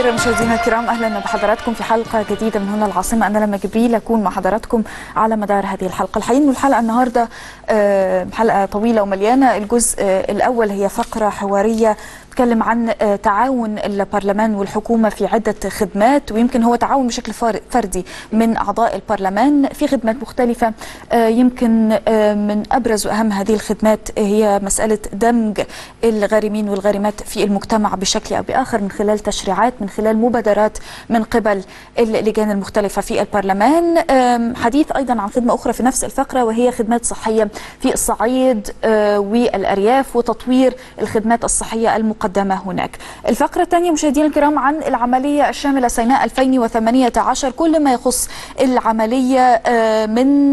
الخير مشاهدينا الكرام اهلا بحضراتكم في حلقه جديده من هنا العاصمه انا لما جبريل اكون مع حضراتكم على مدار هذه الحلقه الحقيقه انه الحلقه النهارده حلقه طويله ومليانه الجزء الاول هي فقره حواريه تكلم عن تعاون البرلمان والحكومة في عدة خدمات ويمكن هو تعاون بشكل فردي من أعضاء البرلمان في خدمات مختلفة يمكن من أبرز وأهم هذه الخدمات هي مسألة دمج الغارمين والغارمات في المجتمع بشكل أو بآخر من خلال تشريعات من خلال مبادرات من قبل اللجان المختلفة في البرلمان حديث أيضا عن خدمة أخرى في نفس الفقرة وهي خدمات صحية في الصعيد والأرياف وتطوير الخدمات الصحية المقدمة مقدمة هناك الفقرة الثانية مشاهدينا الكرام عن العملية الشاملة سيناء 2018 كل ما يخص العملية من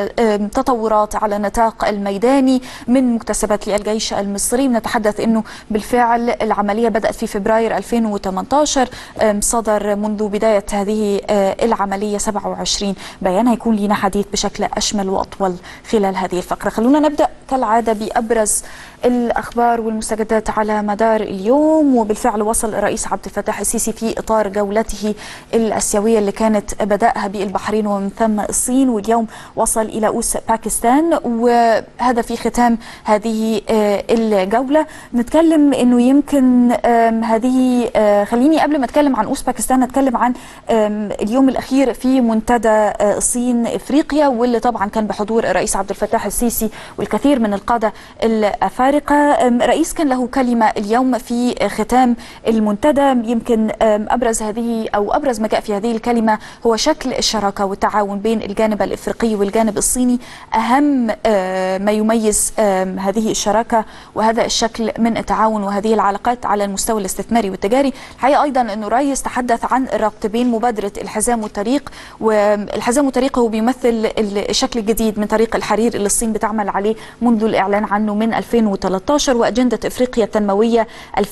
تطورات على النطاق الميداني من مكتسبات للجيش المصري نتحدث أنه بالفعل العملية بدأت في فبراير 2018 صدر منذ بداية هذه العملية 27 بيان هيكون لنا حديث بشكل أشمل وأطول خلال هذه الفقرة خلونا نبدأ كالعادة بأبرز الأخبار والمستجدات على مدار اليوم وبالفعل وصل الرئيس عبد الفتاح السيسي في إطار جولته الأسيوية اللي كانت بدأها بالبحرين ومن ثم الصين واليوم وصل إلى أوس باكستان وهذا في ختام هذه الجولة نتكلم أنه يمكن هذه خليني قبل ما أتكلم عن أوس باكستان نتكلم عن اليوم الأخير في منتدى الصين إفريقيا واللي طبعا كان بحضور الرئيس عبد الفتاح السيسي والكثير من القادة الأفارقة رئيس كان له كلمة اليوم في ختام المنتدى يمكن ابرز هذه او ابرز ما جاء في هذه الكلمه هو شكل الشراكه والتعاون بين الجانب الافريقي والجانب الصيني اهم ما يميز هذه الشراكه وهذا الشكل من التعاون وهذه العلاقات على المستوى الاستثماري والتجاري الحقيقه ايضا انه رئيس تحدث عن الربط بين مبادره الحزام والطريق والحزام والطريق هو بيمثل الشكل الجديد من طريق الحرير اللي الصين بتعمل عليه منذ الاعلان عنه من 2013 واجنده افريقيا التنمويه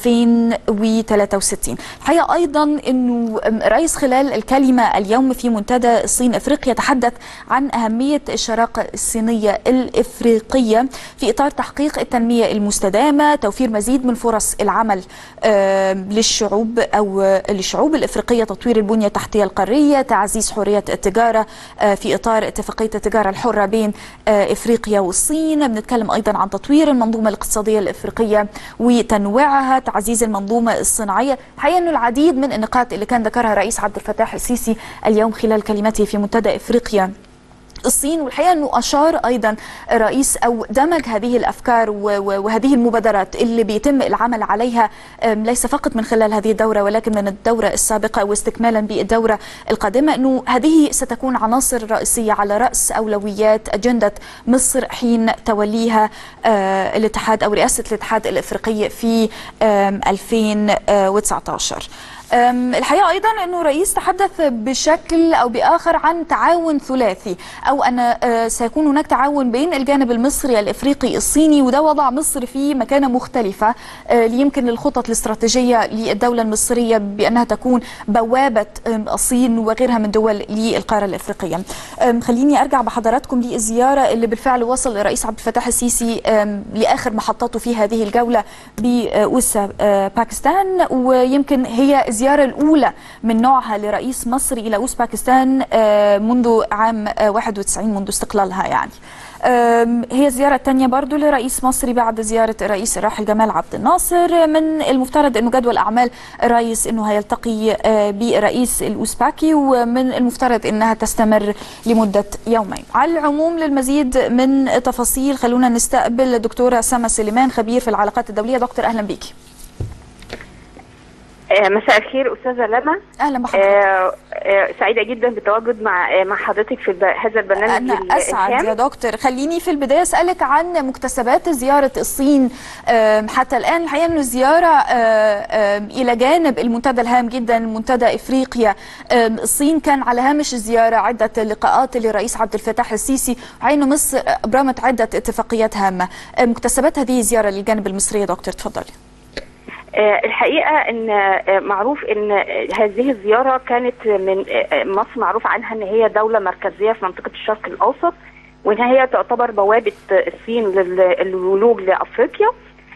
2063 الحقيقه ايضا انه الرئيس خلال الكلمه اليوم في منتدى الصين افريقيا تحدث عن اهميه الشراكه الصينيه الافريقيه في اطار تحقيق التنميه المستدامه توفير مزيد من فرص العمل للشعوب او للشعوب الافريقيه تطوير البنيه التحتيه القاريه تعزيز حريه التجاره في اطار اتفاقيه التجاره الحره بين افريقيا والصين بنتكلم ايضا عن تطوير المنظومه الاقتصاديه الافريقيه وتنويعها تعزيز المنظومه الصناعيه الحقيقه انه العديد من النقاط اللي كان ذكرها الرئيس عبد الفتاح السيسي اليوم خلال كلمته في منتدى افريقيا الصين والحقيقه انه اشار ايضا الرئيس او دمج هذه الافكار وهذه المبادرات اللي بيتم العمل عليها ليس فقط من خلال هذه الدوره ولكن من الدوره السابقه واستكمالا بالدوره القادمه انه هذه ستكون عناصر رئيسيه على راس اولويات اجنده مصر حين توليها الاتحاد او رئاسه الاتحاد الافريقي في 2019 الحقيقه ايضا انه الرئيس تحدث بشكل او باخر عن تعاون ثلاثي او ان سيكون هناك تعاون بين الجانب المصري الافريقي الصيني وده وضع مصر في مكانه مختلفه يمكن للخطط الاستراتيجيه للدوله المصريه بانها تكون بوابه الصين وغيرها من دول للقاره الافريقيه. خليني ارجع بحضراتكم للزياره اللي بالفعل وصل الرئيس عبد الفتاح السيسي لاخر محطاته في هذه الجوله باوسا باكستان ويمكن هي الزيارة الأولى من نوعها لرئيس مصر إلى أوزباكستان منذ عام 91 منذ استقلالها يعني هي الزيارة الثانية برضو لرئيس مصري بعد زيارة الرئيس الراحل جمال عبد الناصر من المفترض أنه جدول أعمال الرئيس أنه هيلتقي برئيس الأوزباكي ومن المفترض أنها تستمر لمدة يومين على العموم للمزيد من تفاصيل خلونا نستقبل الدكتورة سما سليمان خبير في العلاقات الدولية دكتور أهلا بيكي مساء الخير استاذه لما اهلا بحضرتك آه آه سعيده جدا بالتواجد مع مع حضرتك في هذا البرنامج انا اسعد يا دكتور خليني في البدايه اسالك عن مكتسبات زياره الصين حتى الان الحقيقه انه الزياره الى جانب المنتدى الهام جدا منتدى افريقيا الصين كان على هامش الزياره عده لقاءات للرئيس عبد الفتاح السيسي عين مصر ابرمت عده اتفاقيات هامه مكتسبات هذه الزياره للجانب المصري يا دكتور تفضلي الحقيقه ان معروف ان هذه الزياره كانت من مصر معروف عنها ان هي دوله مركزيه في منطقه الشرق الاوسط وان هي تعتبر بوابه الصين للولوج لافريقيا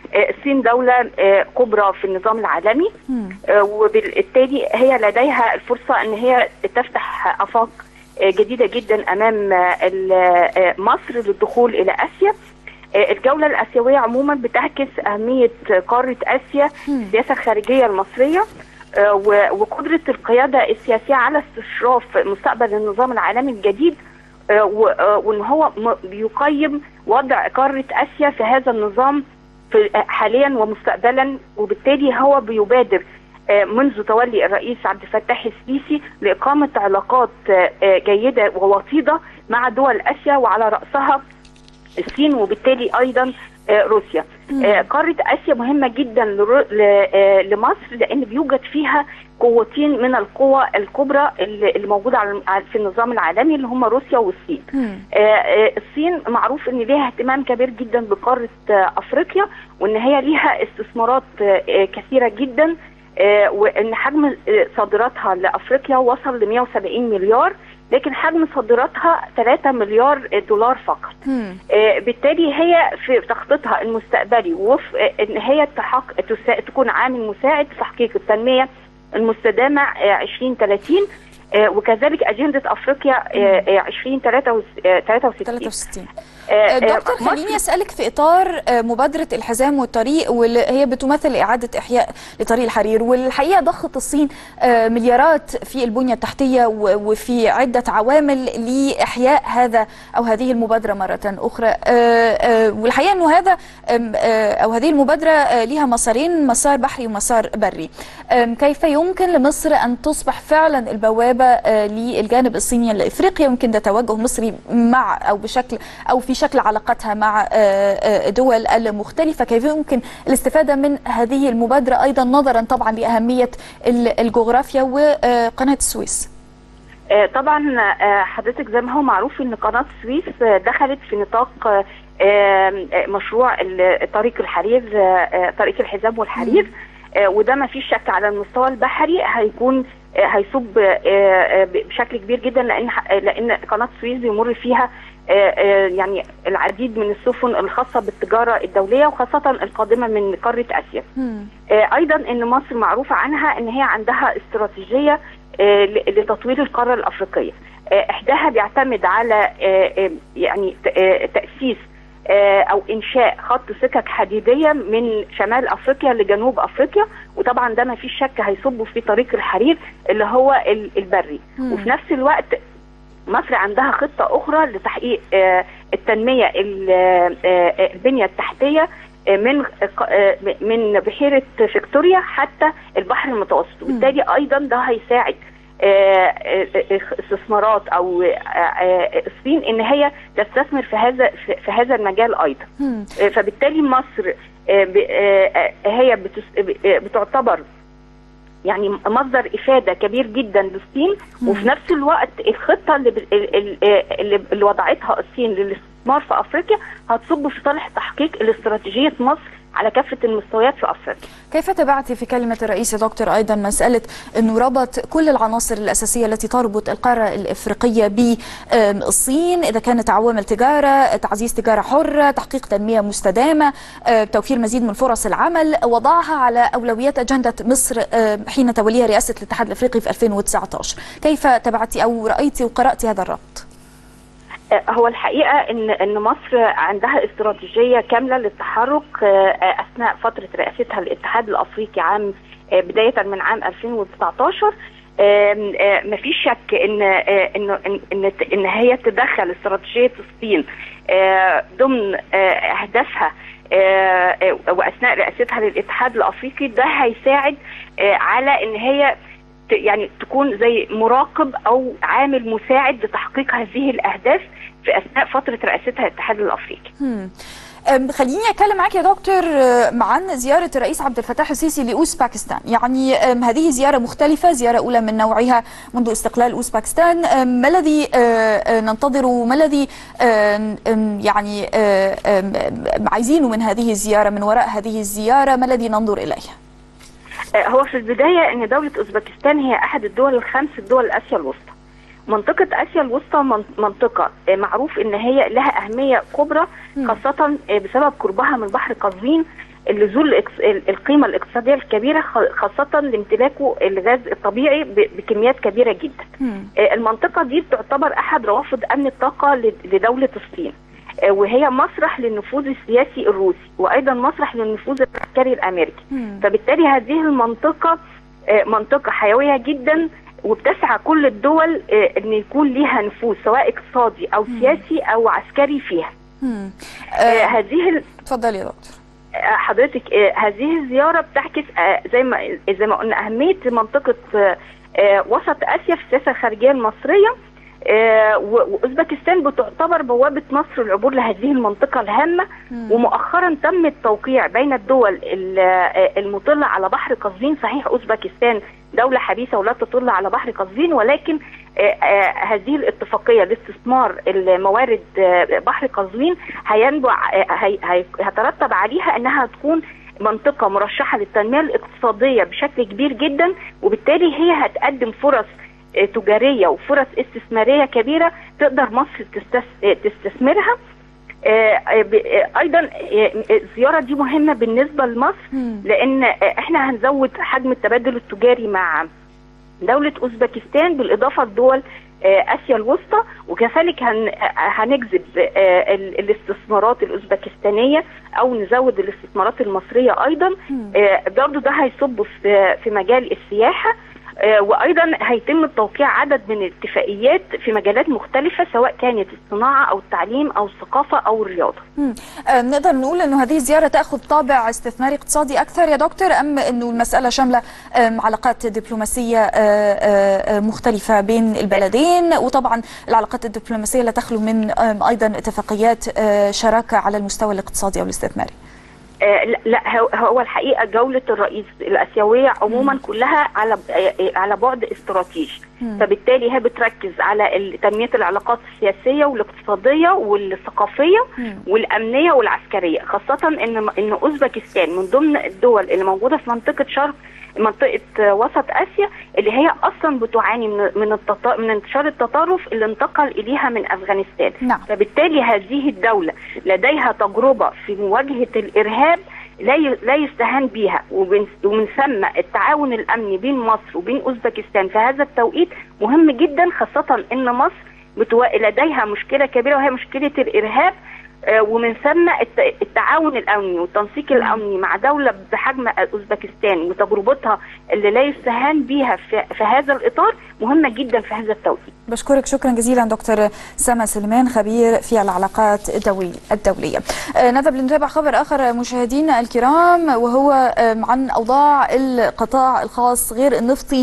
الصين دولة كبرى في النظام العالمي وبالتالي هي لديها الفرصة أن هي تفتح آفاق جديدة جدا أمام مصر للدخول إلى آسيا الجولة الآسيوية عموما بتعكس أهمية قارة آسيا السياسة الخارجية المصرية وقدرة القيادة السياسية على استشراف مستقبل النظام العالمي الجديد وان هو بيقيم وضع قاره اسيا في هذا النظام في حاليا ومستقبلا وبالتالي هو بيبادر منذ تولي الرئيس عبد الفتاح السيسي لاقامه علاقات جيده ووطيده مع دول اسيا وعلى راسها الصين وبالتالي ايضا روسيا قاره اسيا مهمه جدا لمصر لان بيوجد فيها قوتين من القوى الكبرى اللي موجوده في النظام العالمي اللي هم روسيا والصين. الصين معروف ان ليها اهتمام كبير جدا بقاره افريقيا وان هي ليها استثمارات كثيره جدا وان حجم صادراتها لافريقيا وصل ل 170 مليار لكن حجم صادراتها 3 مليار دولار فقط آه بالتالي هي في تخطيطها المستقبلي وفي ان هي تحق... تكون عامل مساعد في تحقيق التنميه المستدامه آه 2030 آه وكذلك اجنده افريقيا 2063 دكتور خليني اسالك في اطار مبادره الحزام والطريق واللي هي بتمثل اعاده احياء لطريق الحرير والحقيقه ضخت الصين مليارات في البنيه التحتيه وفي عده عوامل لاحياء هذا او هذه المبادره مره اخرى والحقيقه انه هذا او هذه المبادره لها مسارين مسار بحري ومسار بري كيف يمكن لمصر ان تصبح فعلا البوابه للجانب الصيني لافريقيا يمكن ده توجه مصري مع او بشكل او في شكل علاقتها مع دول المختلفة كيف يمكن الاستفادة من هذه المبادرة أيضا نظرا طبعا لأهمية الجغرافيا وقناة السويس طبعا حضرتك زي ما هو معروف ان قناه السويس دخلت في نطاق مشروع طريق الحرير طريق الحزام والحرير وده ما فيش شك على المستوى البحري هيكون هيصب بشكل كبير جدا لان لان قناه السويس بيمر فيها يعني العديد من السفن الخاصه بالتجاره الدوليه وخاصه القادمه من قاره اسيا. ايضا ان مصر معروفه عنها ان هي عندها استراتيجيه لتطوير القاره الافريقيه. احداها بيعتمد على يعني تاسيس او انشاء خط سكك حديديه من شمال افريقيا لجنوب افريقيا وطبعا ده ما فيش شك هيصب في طريق الحرير اللي هو البري مم. وفي نفس الوقت مصر عندها خطه اخرى لتحقيق التنميه البنيه التحتيه من من بحيره فيكتوريا حتى البحر المتوسط وبالتالي ايضا ده هيساعد استثمارات او الصين ان هي تستثمر في هذا في هذا المجال ايضا فبالتالي مصر هي بتعتبر يعني مصدر افاده كبير جدا للصين وفي نفس الوقت الخطه اللي اللي, اللي وضعتها الصين للاستثمار في افريقيا هتصب في صالح تحقيق الاستراتيجيه مصر على كافة المستويات في أفريقيا كيف تبعتي في كلمة الرئيس دكتور أيضا مسألة أنه ربط كل العناصر الأساسية التي تربط القارة الإفريقية بالصين إذا كانت عوامل تجارة تعزيز تجارة حرة تحقيق تنمية مستدامة توفير مزيد من فرص العمل وضعها على أولويات أجندة مصر حين توليها رئاسة الاتحاد الأفريقي في 2019 كيف تبعتي أو رأيتي وقرأتي هذا الربط؟ هو الحقيقه ان ان مصر عندها استراتيجيه كامله للتحرك اثناء فتره رئاستها للاتحاد الافريقي عام بدايه من عام 2019 ما فيش شك ان ان ان ان هي تدخل استراتيجيه الصين ضمن اهدافها واثناء رئاستها للاتحاد الافريقي ده هيساعد على ان هي يعني تكون زي مراقب او عامل مساعد لتحقيق هذه الاهداف في اثناء فتره رئاستها الاتحاد الافريقي. خليني اتكلم معاك يا دكتور عن زياره الرئيس عبد الفتاح السيسي لاوزباكستان، يعني هذه زياره مختلفه، زياره اولى من نوعها منذ استقلال اوزباكستان، ما الذي ننتظره؟ ما الذي يعني عايزينه من هذه الزياره من وراء هذه الزياره؟ ما الذي ننظر اليه؟ هو في البدايه ان دوله اوزبكستان هي احد الدول الخمس دول اسيا الوسطى. منطقة آسيا الوسطى منطقة معروف إن هي لها أهمية كبرى خاصة بسبب قربها من بحر قزوين اللي ذو الاقتص- ال- القيمه الاقتصاديه الكبيره خ- خاصه لامتلاكه الغاز الطبيعي ب- بكميات كبيره جدا. مم. آه، المنطقه دي بتعتبر احد روافد امن الطاقه ل- لدوله الصين. آه، وهي مسرح للنفوذ السياسي الروسي وايضا مسرح للنفوذ العسكري الامريكي. مم. فبالتالي هذه المنطقة آه، منطقة حيوية جدا وبتسعى كل الدول آه، ان يكون ليها نفوذ سواء اقتصادي او سياسي او عسكري فيها. مم. آه، آه، هذه ال- اتفضلي يا دكتور آه، حضرتك آه، هذه الزيارة بتعكس آه، زي ما زي ما قلنا أهمية منطقة آه، آه، وسط آسيا في السياسة الخارجية المصرية آه، و- وأوزبكستان بتعتبر بوابة مصر العبور لهذه المنطقة الهامة ومؤخرا تم التوقيع بين الدول ال- آه، المطلة على بحر قزوين صحيح أوزبكستان دولة حديثة ولا تطل على بحر قزوين ولكن آه، آه، هذه الاتفاقية لاستثمار الموارد آه، بحر قزوين هينبع آه، هي- هي- هيترتب عليها انها تكون منطقة مرشحة للتنمية الاقتصادية بشكل كبير جدا وبالتالي هي هتقدم فرص آه، تجارية وفرص استثمارية كبيرة تقدر مصر تستس- آه، تستثمرها آه، آه، ب- آه، ايضا آه، الزياره دي مهمه بالنسبه لمصر مم. لان آه، احنا هنزود حجم التبادل التجاري مع دولة أوزبكستان بالإضافة لدول آه، آسيا الوسطى وكذلك هن- آه، هنجذب آه، ال- الاستثمارات الأوزبكستانية أو نزود الاستثمارات المصرية أيضا مم. آه، برضو ده هيصب في في مجال السياحة آه، وأيضا هيتم توقيع عدد من الاتفاقيات في مجالات مختلفة سواء كانت الصناعة أو التعليم أو الثقافة أو الرياضة مم. آه، نقدر نقول انه هذه الزياره تاخذ طابع استثماري اقتصادي اكثر يا دكتور ام انه المساله شامله آم، علاقات دبلوماسيه آه، آه، آه، مختلفه بين البلدين وطبعا العلاقات الدبلوماسيه لا تخلو من آم، ايضا اتفاقيات آه، شراكه على المستوى الاقتصادي او الاستثماري آه، لا- لا هو- هو الحقيقه جوله الرئيس الاسيويه عموما كلها على آه، آه، على بعد استراتيجي مم. فبالتالي هي بتركز على ال- تنميه العلاقات السياسيه والاقتصاديه والثقافيه مم. والامنيه والعسكريه خاصه ان ان اوزبكستان من ضمن الدول اللي موجوده في منطقه شرق منطقه آه، وسط اسيا اللي هي اصلا بتعاني من من التط... من انتشار التطرف اللي انتقل اليها من افغانستان نعم. فبالتالي هذه الدولة لديها تجربة في مواجهة الإرهاب لا ي- لا يستهان بها ومن ومن ثم التعاون الأمني بين مصر وبين أوزبكستان في هذا التوقيت مهم جدا خاصة إن مصر بتوا- لديها مشكلة كبيرة وهي مشكلة الإرهاب آه، ومن ثم الت- التعاون الامني والتنسيق الامني مع دوله بحجم اوزبكستان وتجربتها اللي لا يستهان بها في, في هذا الاطار مهمه جدا في هذا التوقيت. بشكرك شكرا جزيلا دكتور سما سليمان خبير في العلاقات الدولي الدولية آه، نذهب لنتابع خبر آخر مشاهدينا الكرام وهو آم، عن أوضاع القطاع الخاص غير النفطي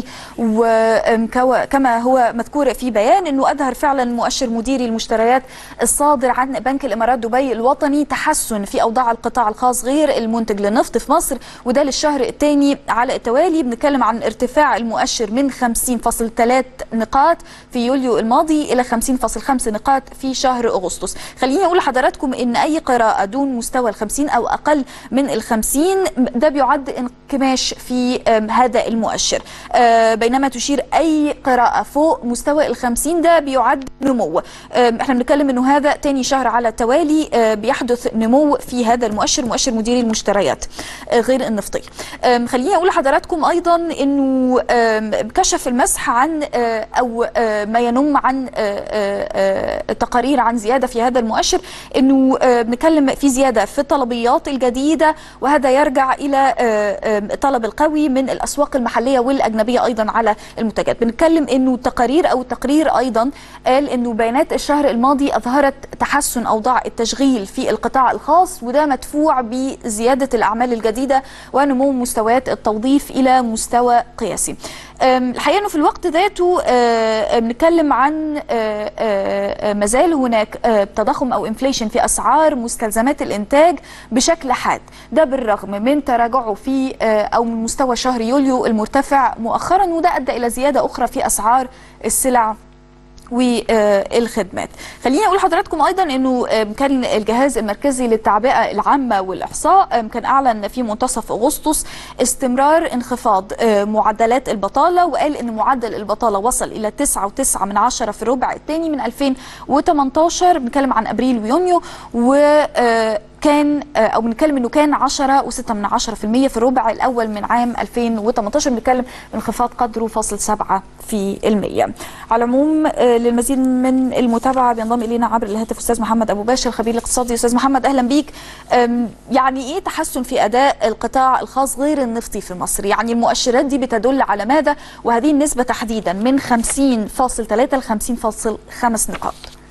وكما هو مذكور في بيان أنه أظهر فعلا مؤشر مديري المشتريات الصادر عن بنك الإمارات دبي الوطني تحسن في أوضاع القطاع الخاص غير المنتج للنفط في مصر وده للشهر الثاني على التوالي بنتكلم عن ارتفاع المؤشر من 50.3 نقاط في يوليو الماضي إلى 50.5 نقاط في شهر أغسطس خليني أقول لحضراتكم إن أي قراءة دون مستوى ال 50 أو أقل من ال 50 ده بيعد انكماش في آم، هذا المؤشر آه، بينما تشير أي قراءة فوق مستوى ال 50 ده بيعد نمو آم، احنا بنتكلم انه هذا تاني شهر على التوالي آه، بيحدث نمو في هذا المؤشر مؤشر مديري المشتريات آه، غير النفطي آم، خليني اقول لحضراتكم ايضا انه آم، كشف المسح عن آه، او آه، ما ينم عن آه، آه، آه، تقارير عن زياده في هذا المؤشر انه آه، بنتكلم في زياده في الطلبيات الجديده وهذا يرجع الى آه، آم، الطلب القوي من الاسواق المحليه والاجنبيه ايضا على المنتجات بنتكلم انه التقارير او التقرير ايضا قال انه بيانات الشهر الماضي اظهرت تحسن اوضاع التشغيل في القطاع الخاص وده مدفوع بزياده الاعمال الجديده ونمو مستويات التوظيف الى مستوى قياسي. أم، الحقيقه انه في الوقت ذاته آه، بنتكلم عن آه، آه، ما زال هناك آه، تضخم او انفليشن في اسعار مستلزمات الانتاج بشكل حاد ده بالرغم من تراجعه في آه، او من مستوى شهر يوليو المرتفع مؤخرا وده ادى الى زياده اخرى في اسعار السلع والخدمات خليني اقول لحضراتكم ايضا انه آم، كان الجهاز المركزي للتعبئه العامه والاحصاء آم، كان اعلن في منتصف اغسطس استمرار انخفاض آه، معدلات البطاله وقال ان معدل البطاله وصل الى 9.9 من عشرة في الربع الثاني من 2018 بنتكلم عن ابريل ويونيو كان او بنتكلم انه كان 10 و6 من 10% في الربع الاول من عام 2018 بنتكلم انخفاض قدره فاصل 7 في المية على العموم للمزيد من المتابعه بينضم الينا عبر الهاتف استاذ محمد ابو باشر الخبير الاقتصادي استاذ محمد اهلا بيك يعني ايه تحسن في اداء القطاع الخاص غير النفطي في مصر يعني المؤشرات دي بتدل على ماذا وهذه النسبه تحديدا من 50.3 ل 50.5 نقاط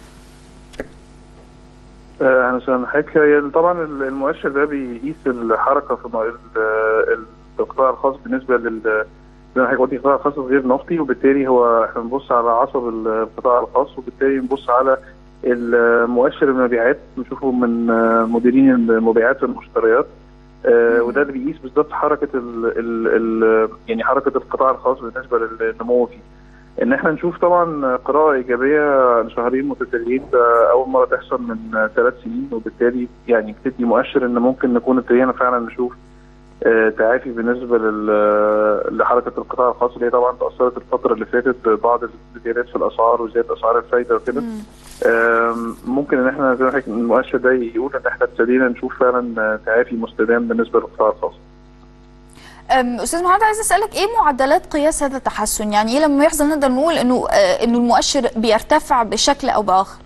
اهلا وسهلا حضرتك طبعا المؤشر ده بيقيس الحركه في القطاع الخاص بالنسبه لل زي ما حضرتك قلتي القطاع الخاص غير نفطي وبالتالي هو احنا بنبص على عصب القطاع الخاص وبالتالي بنبص على المؤشر المبيعات نشوفه من مديرين المبيعات والمشتريات آه وده اللي بيقيس بالظبط حركه ال ال ال يعني حركه القطاع الخاص بالنسبه للنمو فيه. ان احنا نشوف طبعا قراءه ايجابيه لشهرين متتاليين ده اول مره تحصل من ثلاث سنين وبالتالي يعني بتدي مؤشر ان ممكن نكون ابتدينا فعلا نشوف آه تعافي بالنسبه لحركه القطاع الخاص اللي هي طبعا تاثرت الفتره اللي فاتت ببعض الزيادات في الاسعار وزياده اسعار الفايده وكده ممكن ان احنا زي ما المؤشر ده يقول ان احنا ابتدينا نشوف فعلا تعافي مستدام بالنسبه للقطاع الخاص. استاذ محمد عايز اسالك ايه معدلات قياس هذا التحسن؟ يعني ايه لما يحصل نقدر نقول انه انه المؤشر بيرتفع بشكل او باخر؟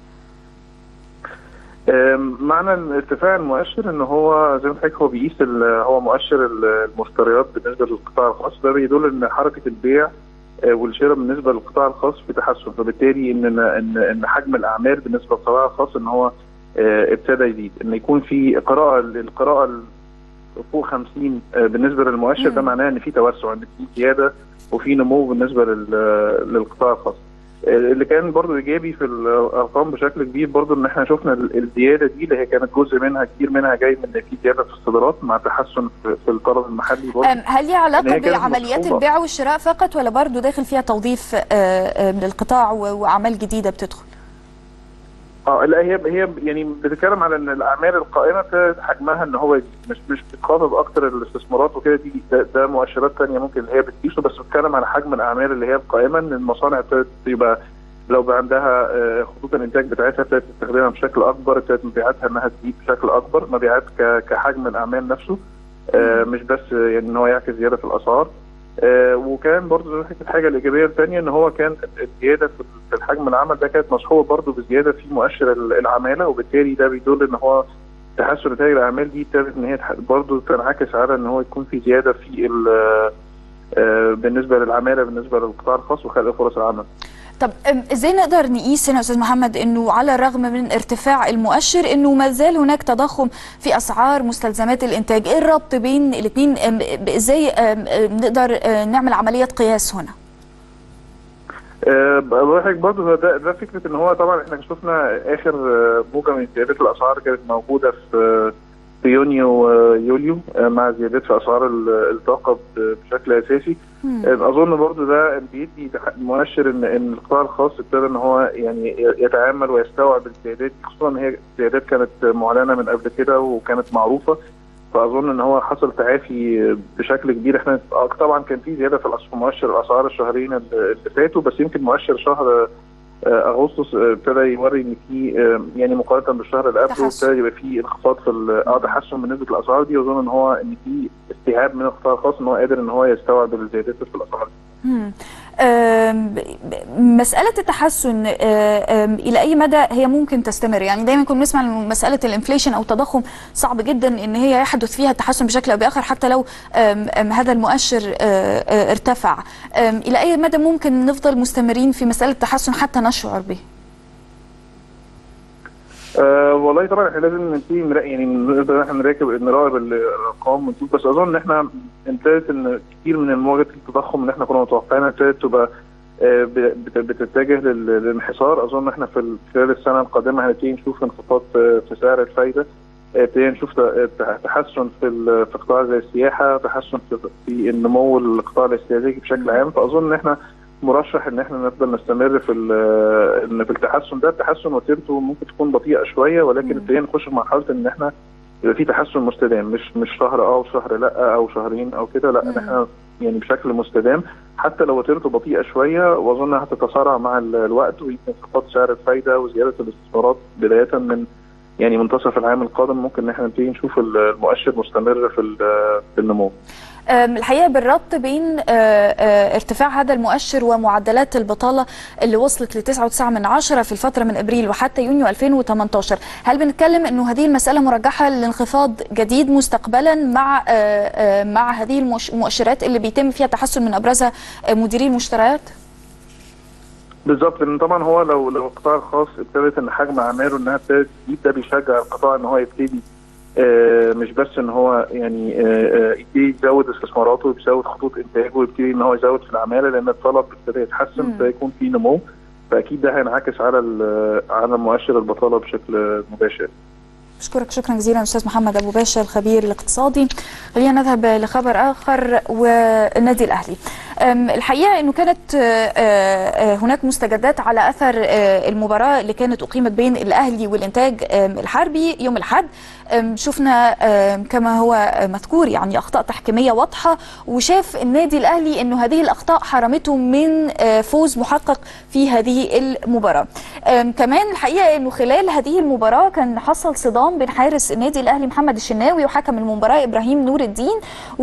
معنى ارتفاع المؤشر ان هو زي ما حضرتك هو بيقيس هو مؤشر المشتريات بالنسبه للقطاع الخاص ده بيدل ان حركه البيع والشراء بالنسبه للقطاع الخاص في تحسن فبالتالي ان ان ان حجم الاعمال بالنسبه للقطاع الخاص ان هو ابتدى يزيد ان يكون في قراءه القراءه فوق 50 بالنسبه للمؤشر ده معناه ان في توسع ان في زياده وفي نمو بالنسبه للقطاع الخاص. اللي كان برضو ايجابي في الارقام بشكل كبير برضو ان احنا شفنا الزياده دي اللي هي كانت جزء منها كتير منها جاي من في زياده في الصادرات مع تحسن في الطلب المحلي برضو هل ليها علاقه بعمليات البيع والشراء فقط ولا برضو داخل فيها توظيف للقطاع واعمال جديده بتدخل؟ اه لا هي هي يعني بتتكلم على ان الاعمال القائمه حجمها ان هو مش مش بتخاطب اكتر الاستثمارات وكده دي ده, ده مؤشرات ثانيه ممكن اللي هي بتقيسه بس بتتكلم على حجم الاعمال اللي هي القائمه ان المصانع ابتدت يبقى لو بقى عندها خطوط الانتاج بتاعتها ابتدت تستخدمها بشكل اكبر ابتدت مبيعاتها انها تزيد بشكل اكبر مبيعات كحجم الاعمال نفسه مش بس يعني ان هو يعكس زياده في الاسعار آه وكان برضه الحاجه الايجابيه الثانيه ان هو كان الزياده في الحجم العمل ده كانت مصحوبه برضه بزياده في مؤشر العماله وبالتالي ده بيدل ان هو تحسن نتائج الاعمال دي ابتدت ان هي برضه تنعكس على ان هو يكون في زياده في آه بالنسبه للعماله بالنسبه للقطاع الخاص وخلق فرص العمل. طب ازاي نقدر نقيس هنا استاذ محمد انه على الرغم من ارتفاع المؤشر انه ما زال هناك تضخم في اسعار مستلزمات الانتاج، ايه الربط بين الاثنين ازاي نقدر نعمل عمليه قياس هنا؟ أه برضه ده, ده فكره ان هو طبعا احنا شفنا اخر موجه من زيادات الاسعار كانت موجوده في في يونيو يوليو مع زيادات في اسعار الطاقه بشكل اساسي اظن برضو ده بيدي مؤشر ان ان القطاع الخاص ابتدى ان هو يعني يتعامل ويستوعب الزيادات خصوصا ان هي زيادات كانت معلنه من قبل كده وكانت معروفه فاظن ان هو حصل تعافي بشكل كبير احنا طبعا كان في زياده في مؤشر الاسعار الشهرين اللي فاتوا بس يمكن مؤشر شهر اغسطس ابتدى يوري ان في يعني مقارنه بالشهر اللي قبله ابتدى يبقى في انخفاض في اه تحسن من نسبه الاسعار دي واظن ان هو ان في استيعاب من القطاع الخاص ان هو قادر ان هو يستوعب الزيادات في الاسعار دي. مسألة التحسن إلى أي مدى هي ممكن تستمر يعني دايما كنا نسمع أن مسألة الانفليشن أو التضخم صعب جدا أن هي يحدث فيها تحسن بشكل أو بآخر حتى لو هذا المؤشر ارتفع إلى أي مدى ممكن نفضل مستمرين في مسألة التحسن حتى نشعر به أه والله طبعا احنا لازم نبتدي يعني نقدر احنا نراقب نراقب الارقام ونشوف بس اظن ان احنا ابتدت ان كتير من مواجهه التضخم اللي احنا كنا متوقعينها ابتدت تبقى أه بتتجه للانحسار اظن احنا في خلال السنه القادمه هنبتدي نشوف انخفاض في سعر الفايده ابتدينا نشوف تحسن في في قطاع زي السياحه تحسن في النمو القطاع الاستهلاكي بشكل عام فاظن ان احنا مرشح ان احنا نفضل نستمر في ان في التحسن ده التحسن وتيرته ممكن تكون بطيئه شويه ولكن ابتدينا نخش في مرحله ان احنا يبقى في تحسن مستدام مش مش شهر اه وشهر لا او شهرين او كده لا ان احنا يعني بشكل مستدام حتى لو وتيرته بطيئه شويه واظن هتتسارع مع الوقت ويمكن انخفاض سعر الفايده وزياده الاستثمارات بدايه من يعني منتصف العام القادم ممكن ان احنا نبتدي نشوف المؤشر مستمر في في النمو. الحقيقه بالربط بين ارتفاع هذا المؤشر ومعدلات البطاله اللي وصلت ل 9.9 من عشرة في الفتره من ابريل وحتى يونيو 2018 هل بنتكلم انه هذه المساله مرجحه لانخفاض جديد مستقبلا مع مع هذه المؤشرات اللي بيتم فيها تحسن من ابرزها مديري المشتريات بالظبط لان طبعا هو لو لو القطاع الخاص ابتدت ان حجم اعماله انها ابتدت تزيد ده بيشجع القطاع ان هو يبتدي آه مش بس ان هو يعني آه يبتدي يزود استثماراته ويزود خطوط انتاجه ويبتدي ان هو يزود في العماله لان الطلب ابتدى يتحسن ابتدى يكون في نمو فاكيد ده هينعكس على على مؤشر البطاله بشكل مباشر. بشكرك شكرا جزيلا استاذ محمد ابو باشا الخبير الاقتصادي خلينا نذهب لخبر اخر والنادي الاهلي الحقيقه انه كانت هناك مستجدات على اثر المباراه اللي كانت اقيمت بين الاهلي والانتاج الحربي يوم الاحد شفنا كما هو مذكور يعني اخطاء تحكيميه واضحه وشاف النادي الاهلي انه هذه الاخطاء حرمته من فوز محقق في هذه المباراه كمان الحقيقه انه خلال هذه المباراه كان حصل صدام بين حارس النادي الاهلي محمد الشناوي وحكم المباراه ابراهيم نور الدين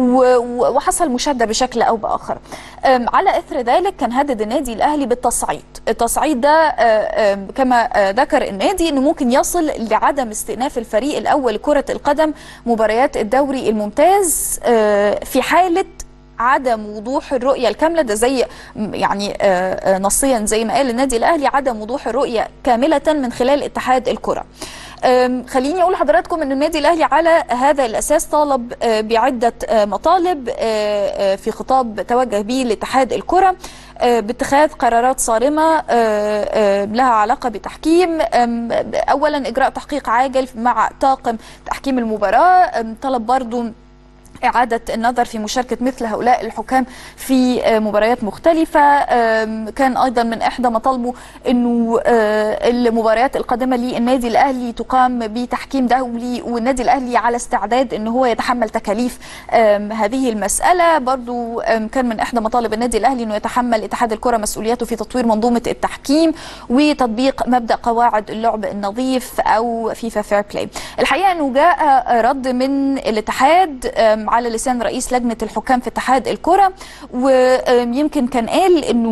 وحصل مشاده بشكل او باخر على اثر ذلك كان هدد النادي الاهلي بالتصعيد التصعيد ده كما ذكر النادي انه ممكن يصل لعدم استئناف الفريق الاول لكره القدم مباريات الدوري الممتاز في حاله عدم وضوح الرؤيه الكامله ده زي يعني نصيا زي ما قال النادي الاهلي عدم وضوح الرؤيه كامله من خلال اتحاد الكره خليني اقول لحضراتكم ان النادي الاهلي على هذا الاساس طالب بعده مطالب في خطاب توجه به لاتحاد الكره باتخاذ قرارات صارمه لها علاقه بتحكيم اولا اجراء تحقيق عاجل مع طاقم تحكيم المباراه طلب برضو إعادة النظر في مشاركة مثل هؤلاء الحكام في مباريات مختلفة كان أيضا من إحدى مطالبه أنه المباريات القادمة للنادي الأهلي تقام بتحكيم دولي والنادي الأهلي على استعداد أنه هو يتحمل تكاليف هذه المسألة برضو كان من إحدى مطالب النادي الأهلي أنه يتحمل اتحاد الكرة مسؤوليته في تطوير منظومة التحكيم وتطبيق مبدأ قواعد اللعب النظيف أو فيفا فير بلاي الحقيقة أنه جاء رد من الاتحاد على لسان رئيس لجنه الحكام في اتحاد الكره ويمكن كان قال انه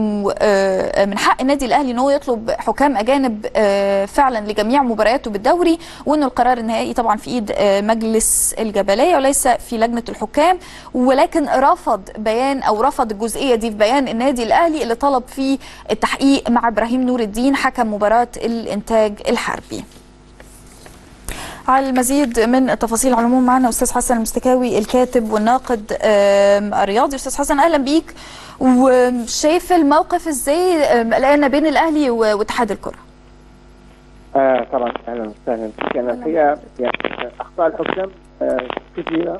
من حق النادي الاهلي ان هو يطلب حكام اجانب فعلا لجميع مبارياته بالدوري وانه القرار النهائي طبعا في ايد مجلس الجبليه وليس في لجنه الحكام ولكن رفض بيان او رفض الجزئيه دي في بيان النادي الاهلي اللي طلب فيه التحقيق مع ابراهيم نور الدين حكم مباراه الانتاج الحربي. على المزيد من التفاصيل على العموم معنا استاذ حسن المستكاوي الكاتب والناقد الرياضي استاذ حسن اهلا بيك وشايف الموقف ازاي الان بين الاهلي واتحاد الكره آه طبعا اهلا وسهلا فيك انا الحقيقه يعني اخطاء الحكام آه كثيره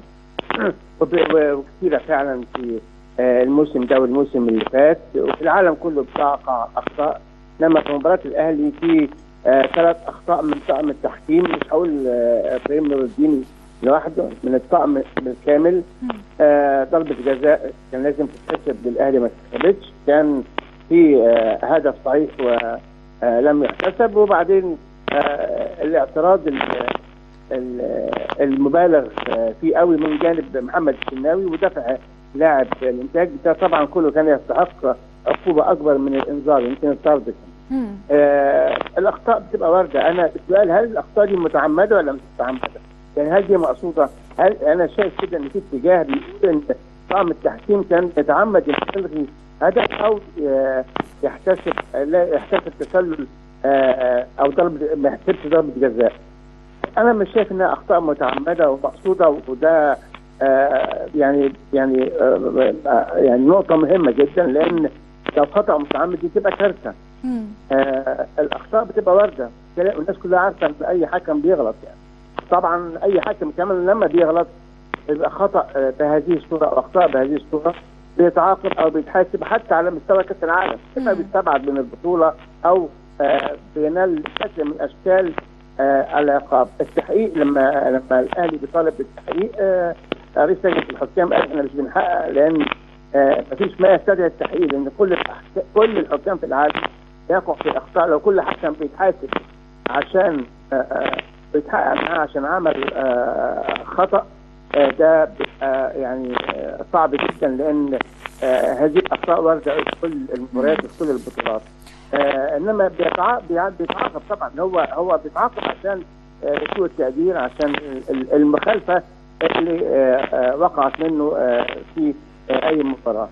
وكثيره فعلا في آه الموسم ده والموسم اللي فات وفي العالم كله بتقع اخطاء انما في مباراه الاهلي في آه ثلاث اخطاء من طاقم التحكيم مش هقول ابراهيم نور الدين لوحده من الطقم بالكامل آه ضربه جزاء كان لازم تتحسب للاهلي ما تتحسبش كان في آه هدف صحيح ولم يحتسب وبعدين الاعتراض المبالغ فيه قوي من جانب محمد الشناوي ودفع لاعب الانتاج ده طبعا كله كان يستحق عقوبه اكبر من الانذار يمكن الطرد آه الاخطاء بتبقى وارده انا السؤال هل الاخطاء دي متعمده ولا مش متعمده؟ يعني هل دي مقصوده؟ هل انا شايف كده ان في اتجاه بيقول ان طاقم التحكيم كان يتعمد ان يلغي هدف او يحتسب لا يحتسب تسلل آه او ضربه ما يحتسبش ضربه جزاء. انا مش شايف انها اخطاء متعمده ومقصوده وده آه يعني يعني يعني نقطه مهمه جدا لان لو خطا متعمد دي تبقى كارثه. آه الاخطاء بتبقى وارده والناس كلها عارفه ان اي حكم بيغلط يعني طبعا اي حكم كمان لما بيغلط يبقى خطا آه بهذه الصوره او اخطاء بهذه الصوره بيتعاقب او بيتحاسب حتى على مستوى كاس العالم اما بيستبعد من البطوله او آه بينال شكل من اشكال العقاب التحقيق لما لما الاهلي بيطالب بالتحقيق رئيس لجنه الحكام قال احنا مش بنحقق لان آه مفيش ما يستدعي التحقيق لان كل كل الحكام في العالم يقع في اخطاء لو كل حكم بيتحاسب عشان آه آه بيتحقق معاه عشان عمل آه خطا آه ده بيبقى يعني آه صعب جدا لان آه هذه الاخطاء وارده في كل المباريات وفي كل البطولات آه انما بيتع- بيع- بيتعاقب طبعا هو هو بيتعاقب عشان آه سوء التقدير عشان ال- المخالفه اللي آه آه وقعت منه آه في آه اي مباراه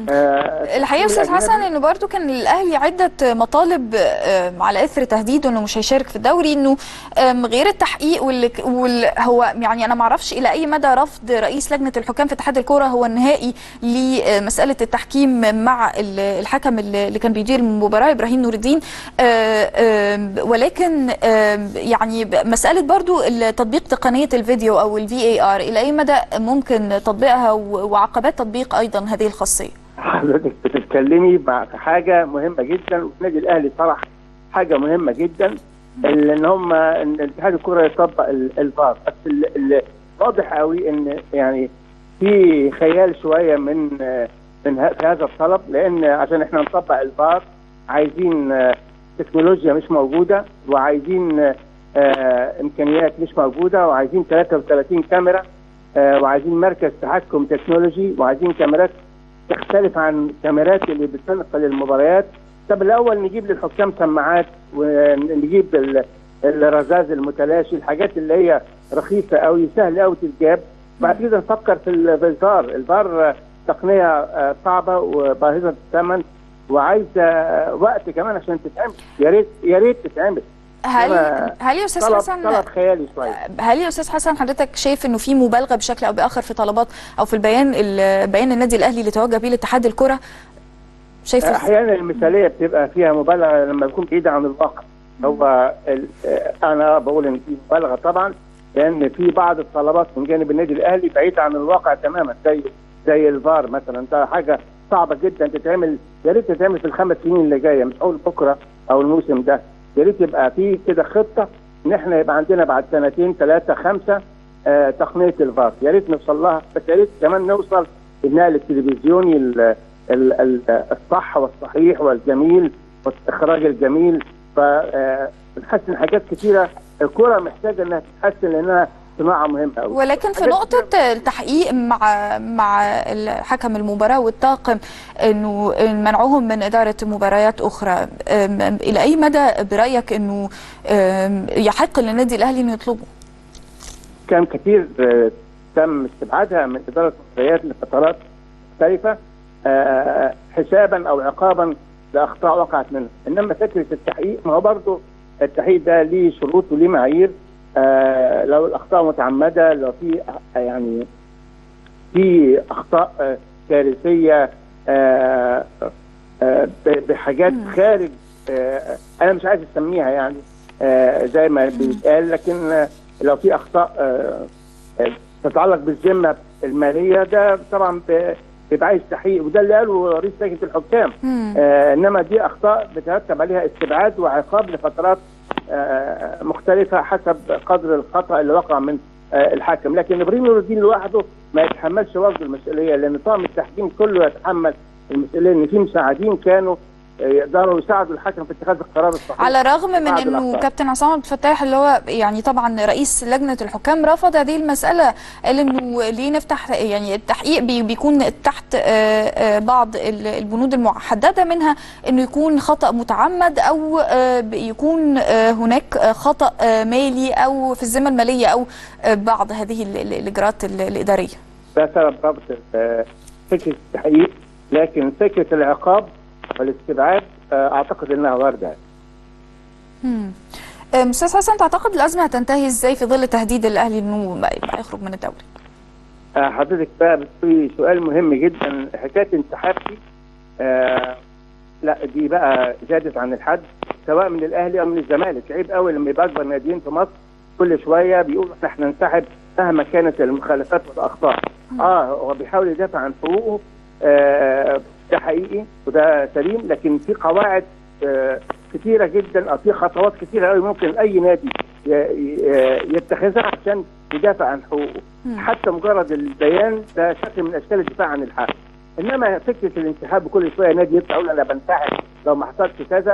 آه الحقيقه يا استاذ حسن انه برضو كان الاهلي عده مطالب آم، على اثر تهديده انه مش هيشارك في الدوري انه آم، غير التحقيق واللي وال هو يعني انا ما اعرفش الى اي مدى رفض رئيس لجنه الحكام في اتحاد الكره هو النهائي لمساله التحكيم مع ال- الحكم اللي اللي كان بيدير المباراه ابراهيم نور الدين آه، آم، ولكن آم، يعني ب- مساله برضو تطبيق تقنيه الفيديو او الفي اي ار الى اي مدى ممكن تطبيقها و- وعقبات تطبيق ايضا هذه الخاصيه حضرتك بتتكلمي مع في حاجه مهمه جدا والنادي الاهلي طرح حاجه مهمه جدا ال- ان هم ان اتحاد الكره يطبق ال- الفار بس ال- ال- واضح قوي ان يعني في خيال شويه من آه، من ه- في هذا الطلب لان عشان احنا نطبق الفار عايزين آه، تكنولوجيا مش موجوده وعايزين آه، آه، امكانيات مش موجوده وعايزين 33 كاميرا آه، وعايزين مركز تحكم تكنولوجي وعايزين كاميرات تختلف عن الكاميرات اللي بتنقل المباريات طب الاول نجيب للحكام سماعات ونجيب ال- الرذاذ المتلاشي الحاجات اللي هي رخيصه قوي سهل قوي تتجاب بعد كده نفكر في ال- في الفار الفار آه، تقنيه آه، صعبه وباهظه الثمن وعايزه آه، وقت كمان عشان تتعمل يا ريت يا ريت تتعمل هل إنما هل يا استاذ طلب حسن طلب خيالي شويه هل يا استاذ حسن حضرتك شايف انه في مبالغه بشكل او باخر في طلبات او في البيان ال- بيان النادي االاهلي اللي توجه به لاتحاد الكره شايف احيانا المثاليه بتبقى فيها مبالغه لما يكون بعيده عن الواقع هو ال- آه، انا بقول ان في مبالغه طبعا لان في بعض الطلبات من جانب النادي الاهلي بعيده عن الواقع تماما زي زي الفار مثلا ده حاجه صعبه جدا تتعمل يا ريت تتعمل في الخمس سنين اللي جايه مش اول بكره او الموسم ده يا ريت يبقى في كده خطه ان احنا يبقى عندنا بعد سنتين ثلاثه خمسه آه تقنيه الفار يا ريت نوصل لها بس يا ريت كمان نوصل النقل التلفزيوني ال- ال- ال- الصح والصحيح والجميل والاخراج الجميل فنحسن حاجات كثيره الكره محتاجه انها تتحسن لانها صناعه مهمه قوي ولكن في نقطة التحقيق مع مع حكم المباراة والطاقم انه منعهم من إدارة مباريات أخرى أم- إلى أي مدى برأيك انه أم، يحق للنادي الأهلي انه يطلبه؟ كان كثير آه، تم استبعادها من اداره المباريات لفترات مختلفه آه، حسابا او عقابا لاخطاء وقعت منها انما فكره التحقيق ما هو برضه التحقيق ده ليه شروط وليه معايير آه، لو الاخطاء متعمده لو في آه، يعني في اخطاء آه، كارثيه آه، آه، ب- بحاجات خارج آه، انا مش عايز اسميها يعني آه، زي ما بيتقال لكن آه، لو في اخطاء آه، آه، تتعلق بالذمه الماليه ده طبعا ب- بيبقى عايز تحقيق وده اللي قاله رئيس لجنه الحكام مم. آه انما دي اخطاء بترتب عليها استبعاد وعقاب لفترات آه مختلفه حسب قدر الخطا اللي وقع من آه الحاكم لكن ابراهيم نور الدين لوحده ما يتحملش وزن المسؤوليه لان طاقم التحكيم كله يتحمل المسؤوليه ان في مساعدين كانوا آه، يقدروا يساعدوا الحكم في اتخاذ القرار الصحيح على الرغم من بعد انه الأخطاء. كابتن عصام عبد الفتاح اللي هو يعني طبعا رئيس لجنه الحكام رفض هذه المساله قال انه ليه نفتح يعني التحقيق بي- بيكون تحت آه، آه، بعض ال- البنود المحدده منها انه يكون خطا متعمد او آه، ب- يكون آه، هناك آه، خطا آه، مالي او في الذمه الماليه او آه، بعض هذه ال- ال- الاجراءات ال- الاداريه ده سبب ربط آه، فكره التحقيق لكن فكره العقاب والاستبعاد آه، اعتقد انها وارده مم. آه، استاذ حسن تعتقد الازمه هتنتهي ازاي في ظل تهديد الاهلي انه ما يبقى يخرج من الدوري؟ آه، حضرتك بقى بتقولي سؤال مهم جدا حكايه انسحاب دي آه لا دي بقى زادت عن الحد سواء من الاهلي او من الزمالك عيب قوي لما يبقى اكبر ناديين في مصر كل شويه بيقولوا احنا ننسحب مهما كانت المخالفات والاخطاء اه هو بيحاول يدافع عن حقوقه آه ده حقيقي وده سليم لكن في قواعد آه كثيره جدا او في خطوات كثيره قوي ممكن اي نادي ي- ي- يتخذها عشان يدافع عن حقوقه مم. حتى مجرد البيان ده شكل من اشكال الدفاع عن الحق انما فكره الانسحاب كل شويه نادي يطلع يقول انا بنسحب لو ما حصلش كذا